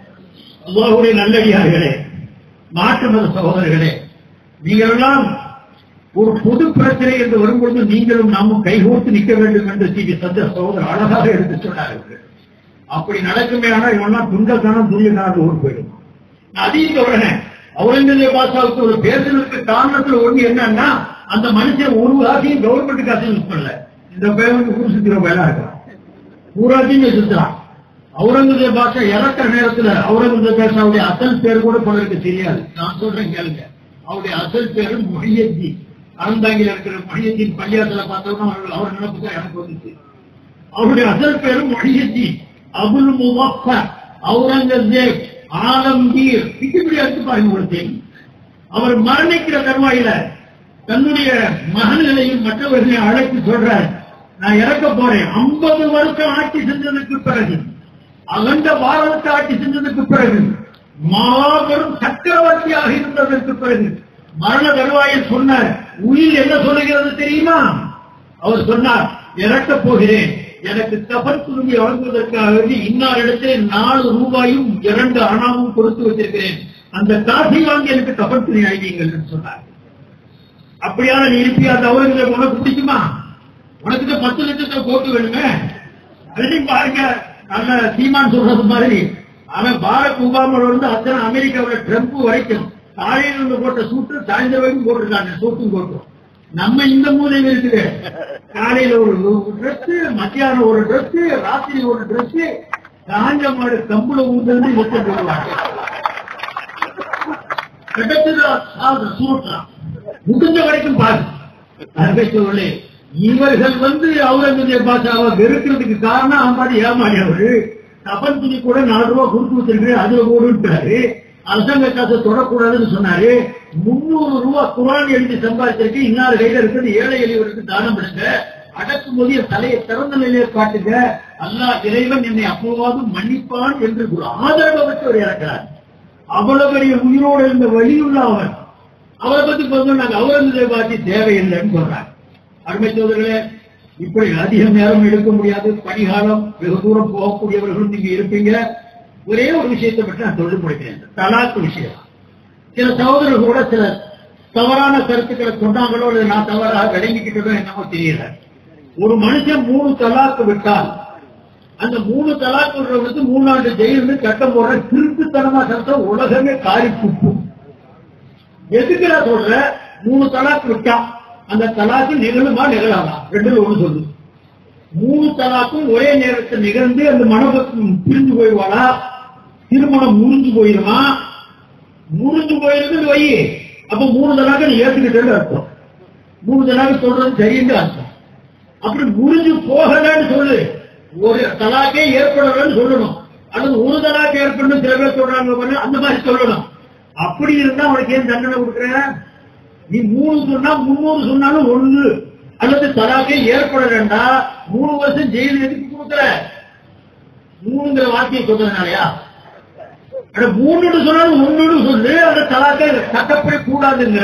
அல்லாஹுடைய நல்லடியார்களே மாற்று மத சகோதரர்களே நீங்கள் எல்லாம் ஒரு பொது பிரச்சனை என்று வரும்பொழுது நீங்களும் நாமும் கைகோர்த்து நிற்க வேண்டும் என்று சி வி சந்திர சகோதரர் அழகாக எடுத்து சொன்னார்கள் அப்படி நடக்குமே ஆனால் இவெல்லாம் துண்டக்கானம் துரியக்கான ஊர் போயிடும் நான் அதையும் சொல்றேன் அவுரங்கசீப் பாஷாவுக்கு ஒரு பேசுறதுக்கு காரணத்துல ஒண்ணு என்னன்னா அந்த மனுஷன் ஒரு காசையும் கவர்மெண்ட் காசையும் யூஸ் பண்ணல இந்த பையன் ஊர் சுத்திர பயிலா இருக்கான் ஊராட்சியும் சுத்துறான் அவுரங்கசீப் பாஷா இறக்குற நேரத்துல அவுரங்கசீப் பாஷாவுடைய அசல் பேர் கூட பலருக்கு தெரியாது நான் சொல்றேன் கேளுங்க அவருடைய அசல் பேரு மொழியஜி அறந்தாங்கில இருக்கிற மொழியத்தின் பள்ளியாத்துல பார்த்தோம்னா அவர் அவர் நினைப்பு தான் எனக்கு வந்துச்சு அவருடைய அசல் பேரு மொழியஜி அபுல் முவஃபர் அவுரங்கசீப் ஆலம்கீர் இப்படி எடுத்து பாருங்க உங்களுக்கு தெரியும். அவர் மரணிக்கிற தருவாயில தன்னுடைய மகன்களையும் மற்றவர்களையும் அழைத்து சொல்றார் நான் இறக்க போறேன் 50 வருஷம் ஆட்சி செஞ்சதுக்கு பிறகு அகண்ட பாரதத்தை ஆட்சி செஞ்சதுக்கு பிறகு மாபெரும் சக்கரவர்த்தியாக இருந்ததற்கு பிறகு மரண தருவாயில் சொன்னார் உயிர் என்ன சொல்லுகிறது தெரியுமா அவர் சொன்னார் இறக்க போகிறேன் எனக்கு கபர் துருவி வழங்குவதற்காக வேண்டி இன்னார் இடத்திலே நாலு ரூபாயும் இரண்டு அணாவும் கொடுத்து வச்சிருக்கிறேன் அந்த காசை வாங்கி எனக்கு கபர் துணி அழிவீங்கள் என்று சொன்னார் அப்படியான நீ இருப்பியா அந்த அவர்களை உனக்கு பிடிக்குமா உனக்கு இந்த பத்து லட்சத்தை போட்டு வேணுமே அதையும் பாருங்க நல்ல சீமான் சொல்றது மாதிரி அவன் பாரக் ஒபாமால இருந்து அத்தனை அமெரிக்காவில் ட்ரம்ப் வரைக்கும் காலையில இருந்து போட்ட சூட்டு சாயந்தரம் வரைக்கும் போட்டிருக்காங்க சூட்டும் போட்டோம் நம்ம இந்த மூலையில் இருக்குது காலையில ஒரு ட்ரெஸ் மத்தியானம் ஒரு ட்ரெஸ் ராத்திரி ஒரு ட்ரெஸ் காஞ்ச மாடு கம்புல ஊந்து விட்டு போடுவாங்க கிடைச்சது சூட்டான் முடிஞ்ச வரைக்கும் பாரு அருகே சொல்லி இவர்கள் வந்து அவுரங்கசீப் பாஷாவை வெறுக்கிறதுக்கு காரணம் அவன் பாட்டு ஏமாடி அவரு கபன் துணி கூட நாலு ரூபா கொடுத்து வச்சிருக்கிறேன் அதுல போடுன்றாரு அரசாங்க காசை தொடக்கூடாதுன்னு சொன்னாரு முன்னூறு ரூபா குரான் எழுதி சம்பாதிச்சிருக்கு இன்னார் கையில இருக்கிறது ஏழை எளியவருக்கு தானம் பண்ணுங்க அடக்கும் போது என் தலையை திறந்த நிலையை காட்டுங்க அல்லாஹ் இறைவன் என்னை அப்போவாவது மன்னிப்பான் என்று ஒரு ஆதரவற்று அவர் இறக்கிறார் அவ்வளவு பெரிய உயிரோடு இருந்த வழியுள்ள அவன் அவரை பத்தி கொஞ்சம் நாங்க அவுரங்கசீப் ஆட்சி தேவையில்லைன்னு சொல்றாங்க அருமை சோதர்களே இப்படி அதிக நேரம் எடுக்க முடியாது பணிகாலம் வெகு தூரம் போகக்கூடியவர்களும் நீங்க இருப்பீங்க ஒரே ஒரு விஷயத்தை பற்றி நான் சொல்லி முடிக்கிறேன் தலாக்கு விஷயம் சில சகோதரர்கள் கூட சில தவறான கருத்துக்களை சொன்னாங்களோ அல்லது நான் தவறாக விளங்கிக்கிட்டதோ என்னமோ தெரியல ஒரு மனுஷன் மூணு தலாக்கு விட்டால் அந்த மூணு தலாக்கு விடுறவனுக்கு மூணாண்டு ஜெயிலிருந்து சட்டம் போடுற திருட்டுத்தனமா சட்டம் உலகமே காரி துப்பும் எதுக்கு நான் சொல்ற மூணு தலாக்கு விட்டா அந்த தலாக்கு நிகழுமா நிகழாமா ரெண்டுல ஒண்ணு சொல்லு மூணு தலாக்கும் ஒரே நேரத்தில் நிகழ்ந்து அந்த மனபக்கம் பிரிஞ்சு போயிடுவாளா திருமணம் முறிஞ்சு போயிருமா முறிஞ்சு போயிருந்து வை அப்ப மூணு தலாக்க நீ ஏத்துக்கிட்டேன்னு அர்த்தம் மூணு தலாக்கு சொல்றது சரின்னு அர்த்தம் அப்படி முறிஞ்சு போகலன்னு சொல்லு ஒரு தலாக்கே ஏற்படலன்னு சொல்லணும் அல்லது ஒரு தலாக்கு ஏற்படணும் சில பேர் சொல்றாங்க பாருங்க, அந்த மாதிரி சொல்லணும் அப்படி இருந்தா அவனுக்கு ஏன் தண்டனை கொடுக்குற நீ மூணு சொன்னா முன்னூறு சொன்னாலும் ஒண்ணு அல்லது தலாக்கே ஏற்படலண்டா மூணு வருஷம் ஜெயில் எதுக்கு கொடுக்குற மூணுங்கிற வார்த்தையை சொல்றதுனாலயா அட மூணுன்னு சொன்னாலும் ஒண்ணுன்னு சொல்லு அந்த தலாக்கை சட்டப்படி கூடாதுங்கிற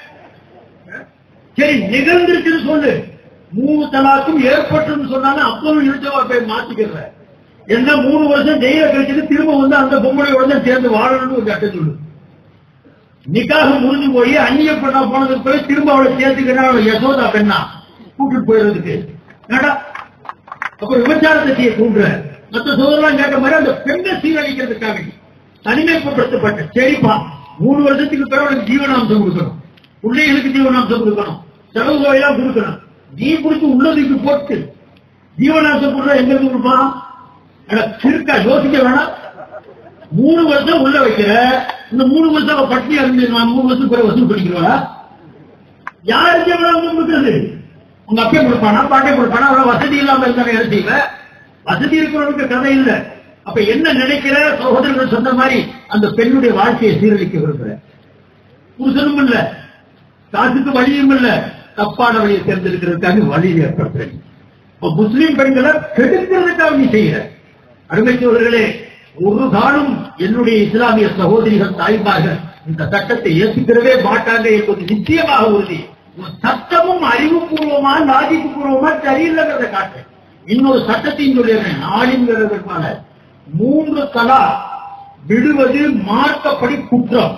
சரி நிகழ்ந்துருச்சுன்னு சொல்லு மூணு தலாக்கும் ஏற்பட்டுன்னு சொன்னாலும் அப்பவும் இழுச்சவா போய் மாத்திக்கிற என்ன மூணு வருஷம் ஜெயில கழிச்சுட்டு திரும்ப வந்து அந்த பொம்பளையோட தான் சேர்ந்து வாழணும்னு ஒரு சட்டம் சொல்லு நிக்காக முறிஞ்சு போய் அந்நிய பெண்ணா போனதுக்கு பிறகு திரும்ப அவளை சேர்த்துக்கிறா அவளை யசோதா பெண்ணா கூட்டிட்டு போயிடுறதுக்கு ஏடா அப்ப விபச்சாரத்தை செய்ய தூண்டுற மற்ற சோதரெல்லாம் கேட்ட மாதிரி அந்த பெண்ணை சீரழிக்கிறதுக்காக தனிமைப்படுத்தப்பட்ட சரிப்பா மூணு வருஷத்துக்கு பிறகு அவளுக்கு ஜீவனாம்சம் கொடுக்கணும் பிள்ளைகளுக்கு ஜீவனாம்சம் கொடுக்கணும் செலவு தொகையெல்லாம் கொடுக்கணும் நீ பிடிச்சி உள்ளதுக்கு போட்டு ஜீவனாம்சம் கொடுத்தா எங்க இருந்து கொடுப்பான் அட, சிறுக்கா யோசிக்க வேணாம் மூணு வருஷம் உள்ள வைக்கிற இந்த மூணு வருஷம் அவ பட்டினியா இருந்து நான் மூணு வருஷம் பிறகு வசூல் பண்ணிக்கிறவா யாருக்கு எவ்வளவு கொடுக்குறது உங்க அப்பே கொடுப்பானா பாட்டே கொடுப்பானா அவ்வளவு வசதி இல்லாம இருந்தாங்க என்ன செய்வ வசதி இருக்கிறவனுக்கு கதை இல்ல அப்ப என்ன நினைக்கிற சகோதரர்கள் சொன்ன மாதிரி அந்த பெண்ணுடைய வாழ்க்கையை சீரழிக்க விரும்புற புருஷனும் இல்ல காசுக்கு வழியும் இல்ல தப்பான வழியை தேர்ந்தெடுக்கிறதுக்காக வழி ஏற்படுத்துறேன் இப்ப முஸ்லீம் பெண்களை கெடுக்கிறதுக்காக நீ செய்யற அருமைத்தவர்களே ஒரு காலம் என்னுடைய இஸ்லாமிய சகோதரிகள் தாய்மார்கள் இந்த சட்டத்தை ஏற்றுக்கிறவே மாட்டாங்க என்பது நிச்சயமாக உறுதி ஒரு சட்டமும் அறிவுபூர்வமா லாஜிக் பூர்வமா சரியில்லைங்கிறத காட்டு இன்னொரு சட்டத்தையும் சொல்லிடுறேன் நாடுங்கிறதுக்கான மூன்று தலா விடுவது மார்க்கப்படி குற்றம்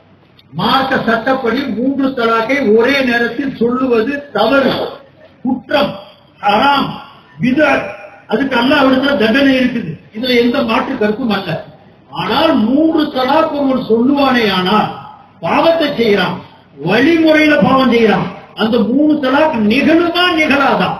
மார்க்க சட்டப்படி மூன்று தலாக்கை ஒரே நேரத்தில் சொல்லுவது தவறு குற்றம் ஹராம் விதர் அதுக்கு அல்லாஹ் இடத்துல தண்டனை இருக்குது இதுல எந்த மாற்று கருத்தும் அல்ல ஆனால் மூன்று தலாக் ஒருவன் சொல்லுவானே ஆனால் பாவத்தை செய்யறான் வழிமுறையில பாவம் செய்யறான் அந்த மூணு தலாக் நிகழுமா நிகழாதா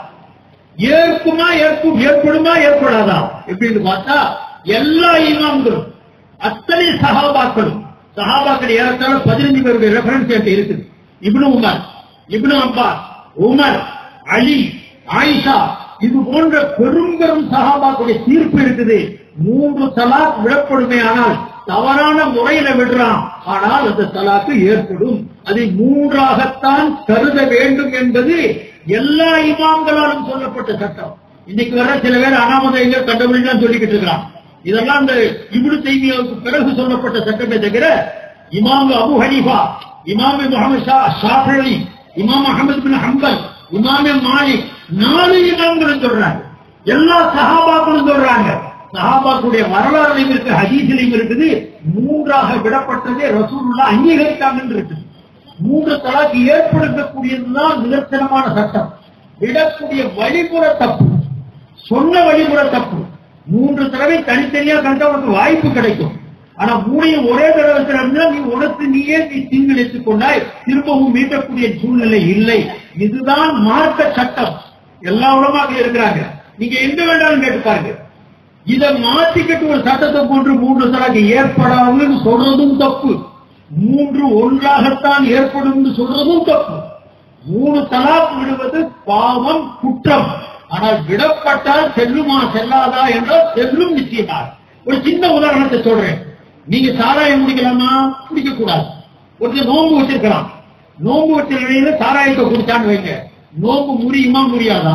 ஏற்குமா ஏற்கும் ஏற்படுமா ஏற்படாதா எப்படின்னு பார்த்தா எல்லா இமாம்களும் அத்தனை சகாபாக்களும் சகாபாக்கள் ஏறத்தாழ பதினஞ்சு பேருடைய ரெஃபரன்ஸ் என்கிட்ட இருக்குது Ibn Umar Ibn Abbas Umar Ali Aisha இது போன்ற பெரும் பெரும் சகாபாக்களுடைய தீர்ப்பு இருக்குது மூன்று தலாக் விடப்படுமே ஆனால் தவறான முறையில விடுறான் ஆனால் அந்த தலாக்கு ஏற்படும் அதை மூன்றாகத்தான் கருத வேண்டும் என்பது எல்லா இமாம்களாலும் சொல்லப்பட்ட சட்டம் இன்னைக்கு வர சில பேர் அனாமதைகள் கண்டபடிதான் சொல்லிக்கிட்டு இருக்கிறான் இதெல்லாம் இந்த இப்னு தைமியாவுக்கு பிறகு சொல்லப்பட்ட சட்டமே தவிர இமாம் அபு ஹனீஃபா இமாம் முகமது ஷா ஷாஃபி இமாம் அகமது பின் ஹம்பல் இமாமே மாலிக் நாலு இமாம்களும் சொல்றாங்க எல்லா சஹாபாக்களும் சொல்றாங்க சஹாபாக்குடைய வரலாறுலையும் இருக்கு ஹதீஸிலையும் இருக்குது மூன்றாக விடப்பட்டதே ரசூலுல்லா அங்கீகரிக்காமல் இருக்குது மூன்று தலாக்கு ஏற்படுத்தக்கூடியதுதான் நிதர்சனமான சட்டம் விடக்கூடிய வழிமுறை தப்பு சொன்ன வழிமுறை தப்பு மூன்று தடவை தனித்தனியா கண்ட உனக்கு வாய்ப்பு கிடைக்கும் ஆனா மூணையும் ஒரே தடவை இருந்தா நீ உனக்கு நீயே நீ தீங்கிழைத்துக் கொண்டாய் திரும்பவும் மீட்டக்கூடிய சூழ்நிலை இல்லை இதுதான் மார்க்க சட்டம் எல்லா உலமாக இருக்கிறாங்க நீங்க எங்க வேண்டாலும் கேட்டு பாருங்க இதை மாத்திக்கிட்டு ஒரு சட்டத்தை போன்று மூன்று தலாக்கு ஏற்படாதுன்னு சொல்றதும் தப்பு மூன்று ஒன்றாகத்தான் ஏற்படும் சொல்றதும் தப்பு மூணு தலாக் விடுவது பாவம் குற்றம் ஆனால் விடப்பட்டால் செல்லுமா செல்லாதா என்றால் செல்லும் நிச்சயமாக ஒரு சின்ன உதாரணத்தை சொல்றேன் நீங்க சாராயம் குடிக்கலாமா குடிக்க கூடாது ஒருத்தர் நோன்பு வச்சிருக்கலாம் நோன்பு வச்ச நிலையில சாராயத்தை குடிச்சான்னு வைங்க நோன்பு முடியுமா முடியாதா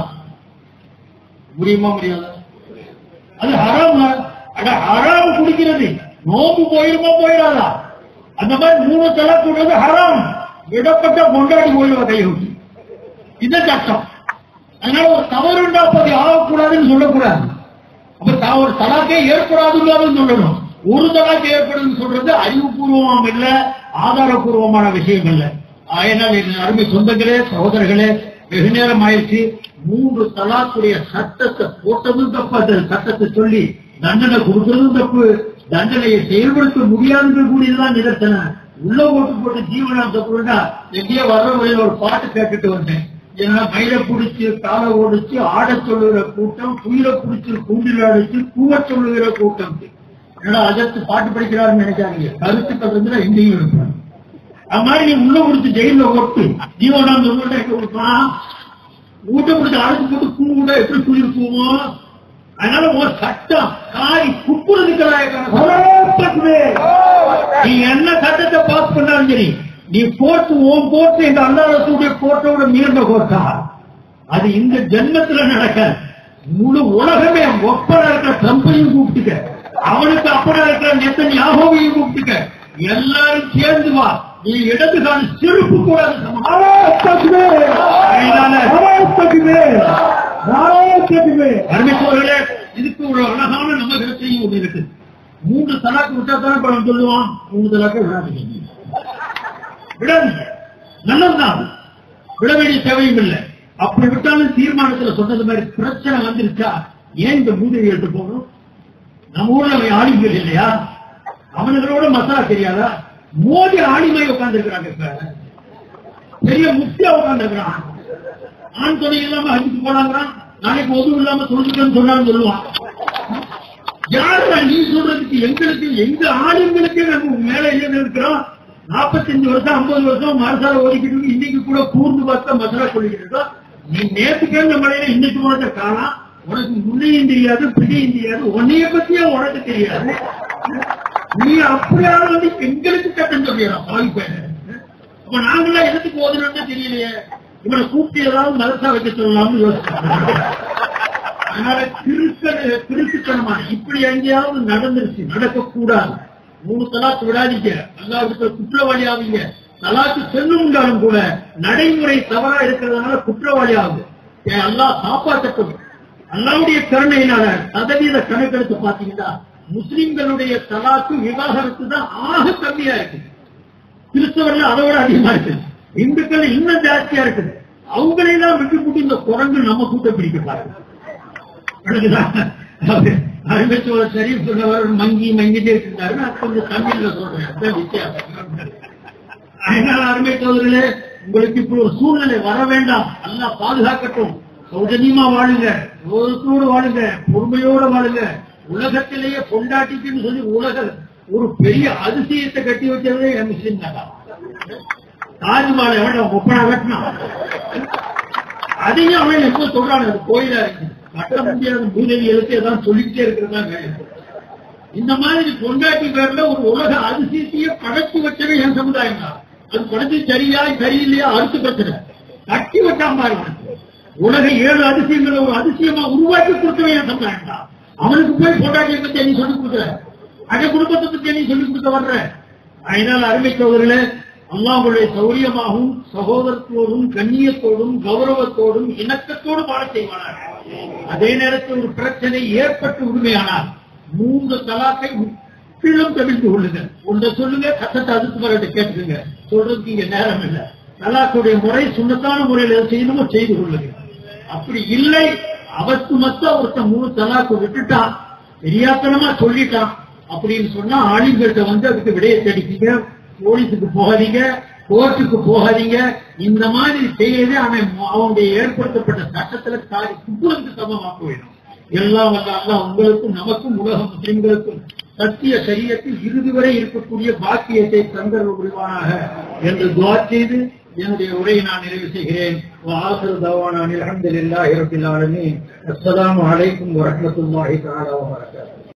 முடியுமா முடியாதா அது ஹராம் அட ஹராம் குடிக்கிறது நோம்பு போயிருமா போயிடாதா அந்த மாதிரி மூணு தலை கூடுறது ஹராம் விடப்பட்ட கொண்டாடி போயிடுவா கை விட்டு இது சட்டம் அதனால ஒரு தவறு உண்டாப்பது ஆகக்கூடாதுன்னு சொல்லக்கூடாது அப்ப த- ஒரு தலாக்கே ஏற்படாதுன்னு சொல்லணும் ஒரு தலாக்கு ஏற்படும் சொல்றது அறிவுபூர்வமாம் இல்ல ஆதாரபூர்வமான விஷயம் இல்ல ஆயினால் என் அருமை சொந்தங்களே சகோதரர்களே வெகு நேரம் ஆயிடுச்சு மூன்று தலாக்குடைய சட்டத்தை போட்டதும் தப்பு அந்த சட்டத்தை சொல்லி தண்டனை கொடுக்கறதும் தப்பு தண்டனையை செயல்படுத்த முடியாதுன்னு கூடியதுதான் நிதர்சனம் உள்ள ஓட்டு போட்டு ஜீவனாம்ச கொடுத்தா எங்கேயோ வர்ற வழியில ஒரு பாட்டு கேட்டுட்டு வந்தேன் ஏன்னா மயில புடிச்சு காலை ஓடிச்சு ஆடச் சொல்லுகிற கூட்டம் குயில புடிச்சு கூண்டில் அடிச்சு கூவச் சொல்லுகிற கூட்டம் என்னடா அஜத்து பாட்டு படிக்கிறாருன்னு நினைக்காதீங்க கருத்துக்கள் இருந்தா எங்கேயும் இருப்பாங்க அது மாதிரி நீ உள்ள கொடுத்து ஜெயில ஓட்டு ஜீவனாம்ச உங்கள்கிட்ட எங்க கொடுப்பான் ஊட்ட பிடிச்சி அழைச்சு போட்டு கூட எப்படி குளிர் போவோம் அதனால ஒரு சட்டம் காய் குப்புறதுக்கு நீ என்ன சட்டத்தை பாஸ் பண்ணாலும் சரி நீ போட்டு ஓம் போட்டு எங்க அல்லாரசுடைய கோட்டோட மீறின கோட்டா அது இந்த ஜென்மத்துல நடக்காது முழு உலகமே ஒப்பனா இருக்கிற ட்ரம்பையும் கூப்பிட்டுக்க அவனுக்கு அப்பனா இருக்கிற நெத்தன் யாகோவையும் கூப்பிட்டுக்க எல்லாரும் சேர்ந்து வா நீ இடது கால செருப்பு கூட பரமேஸ்வரர்களே இதுக்கு ஒரு அழகான நமகரத்தையும் ஒன்று இருக்கு மூன்று தலாக்கு விட்டா தானே படம் சொல்லுவான் மூணு தலாக்கு விடாதீங்க விடாதீங்க நல்லதுதான் விட வேண்டிய தேவையும் இல்லை அப்படி விட்டாலும் தீர்மானத்துல சொன்னது மாதிரி பிரச்சனை வந்துருச்சா ஏன் இந்த மூதேவி எடுத்து போகணும் நம்ம ஊர்ல அவன் ஆளுங்கள் இல்லையா அவனுங்களோட மசாலா தெரியாதா மோடி ஆளுமை உட்கார்ந்து இருக்கிறாங்க இப்ப பெரிய முக்கிய உட்கார்ந்துருக்கிறான் ஆண் துணை இல்லாம அடிச்சு போனாங்கிறான் நாளைக்கு உதவு இல்லாம சொல்லிட்டேன்னு சொன்னான்னு சொல்லுவான் யாருடா நீ சொல்றதுக்கு எங்களுக்கு எங்க ஆளுங்களுக்கு நம்ம மேல ஏன் இருக்கிறோம் நாற்பத்தஞ்சு வருஷம் ஐம்பது வருஷம் மரசால ஓடிக்கிட்டு இருக்கு. இன்னைக்கு கூட கூர்ந்து பார்த்தா மசாலா சொல்லிக்கிட்டு இருக்கோம் நீ நேற்று கேட்ட மழையில இன்னைக்கு உனக்கு காணாம் உனக்கு முன்னையும் தெரியாது பிடியும் தெரியாது உன்னைய பத்தியே உனக்கு தெரியாது நீ அப்படியாவது வந்து எங்களுக்கு சட்டம் சொல்லிடலாம் பாவி அப்ப நாங்களாம் எதுக்கு ஓதணும்னு தெரியலையே இவனை கூப்பிட்டு ஏதாவது மதசா வைக்க சொல்லலாம்னு யோசிச்சாங்க அதனால திருத்தன திருட்டுத்தனமான இப்படி எங்கேயாவது நடந்துருச்சு நடக்கக்கூடாது மூணு தலாக்கு விடாதீங்க அல்லாவுக்கு குற்றவாளி ஆவீங்க தலாக்கு செல்லும்ன்றாலும் கூட நடைமுறை தவறா இருக்கிறதுனால குற்றவாளி ஆகுது ஏன் அல்லாஹ் காப்பாற்றட்டும் அல்லாவுடைய கருணையினால சதவீத கணக்கெடுத்து பாத்தீங்கன்னா முஸ்லிம்களுடைய தலாக்கு விவாகரத்து தான் ஆக கம்மியா இருக்குது கிறிஸ்தவர்கள் அதை விட அதிகமா இருக்குது இந்துக்கள் இன்னும் ஜாஸ்தியா இருக்குது அவங்களையெல்லாம் விட்டு போட்டு இந்த குரங்கு நம்ம கூட்டம் பிடிக்க பாருங்க அருமைச்சுவர சரி சொன்னவர் மங்கி மங்கிட்டே இருக்கிறாரு நான் கொஞ்சம் தமிழ்ல சொல்றேன் அதான் வித்தியாசம் அதனால அருமை சோதரிலே உங்களுக்கு இப்படி ஒரு சூழ்நிலை வர வேண்டாம் நல்லா பாதுகாக்கட்டும் சௌஜன்யமா வாழுங்க விரோதத்தோடு வாழுங்க பொறுமையோட வாழுங்க உலகத்திலேயே பொண்டாட்டிக்குன்னு சொல்லி உலக ஒரு பெரிய அதிசயத்தை கட்டி வச்சதே என் முஸ்லீம் தான் தாஜ்மஹால் எவன் ஒப்பனா வெட்டினான் அதையும் அவன் எப்ப சொல்றான் அது கோயிலா இருக்கு கட்ட முடியாத பூதவிகளுக்கு ஏதாவது சொல்லிக்கிட்டே இருக்கிறதா வேலை இந்த மாதிரி பொண்டாட்டி பேர்ல ஒரு உலக அதிசயத்தையே படைச்சு வச்சவே என் சமுதாயம் தான் அது படைச்சு சரியா சரியில்லையா அடுத்து பிரச்சனை கட்டி வச்சாம பாருங்க உலக ஏழு அதிசயங்களை ஒரு அதிசயமா உருவாக்கி கொடுத்தவே என் சமுதாயம் தான் அவனுக்கு போய் பொண்டாட்டியை பத்தி நீ சொல்லிக் கொடுக்குற அங்க குடும்பத்தை பத்தி நீ சொல்லிக் கொடுக்க வர்ற அதனால அருமை சோதரிலே அல்லாஹுடைய சௌரியமாகவும் சகோதரத்தோடும் கண்ணியத்தோடும் கௌரவத்தோடும் இணக்கத்தோடும் வாழ செய்வானார் அதே நேரத்தில் ஒரு பிரச்சனை ஏற்பட்டு உரிமையானால் மூன்று தலாக்கை முற்றிலும் தவிர்த்து கொள்ளுங்க ஒன்றை சொல்லுங்க சட்டத்தை அதுக்கு பிறகு கேட்டுக்குங்க சொல்றதுக்கு இங்க நேரம் இல்லை தலாக்குடைய முறை சுண்ணத்தான முறையில் எது செய்யணுமோ செய்து கொள்ளுங்க அப்படி இல்லை அவத்து மொத்தம் ஒருத்தன் மூணு தலாக்கு விட்டுட்டான் தெரியாத்தனமா சொல்லிட்டான் அப்படின்னு சொன்னா ஆளுங்கள்ட்ட வந்து அதுக்கு விடையை தேடிக்கீங்க போலீஸுக்கு போகாதீங்க கோர்ட்டுக்கு போகாதீங்க இந்த மாதிரி செய்யவே அவன் அவனுடைய ஏற்படுத்தப்பட்ட சட்டத்துல காரி குப்புறதுக்கு சமமா போயிடும் எல்லாம் வல்ல அல்லாஹ் உங்களுக்கும் நமக்கும் உலக முஸ்லிம்களுக்கும் சத்திய சரியத்தில் இறுதி வரை இருக்கக்கூடிய பாக்கியத்தை தந்தர் புரிவானாக என்று துவா செய்து என்னுடைய உரையை நான் நிறைவு செய்கிறேன் وآخر دعوانا الحمد لله رب العالمين السلام عليكم ورحمة الله تعالى وبركاته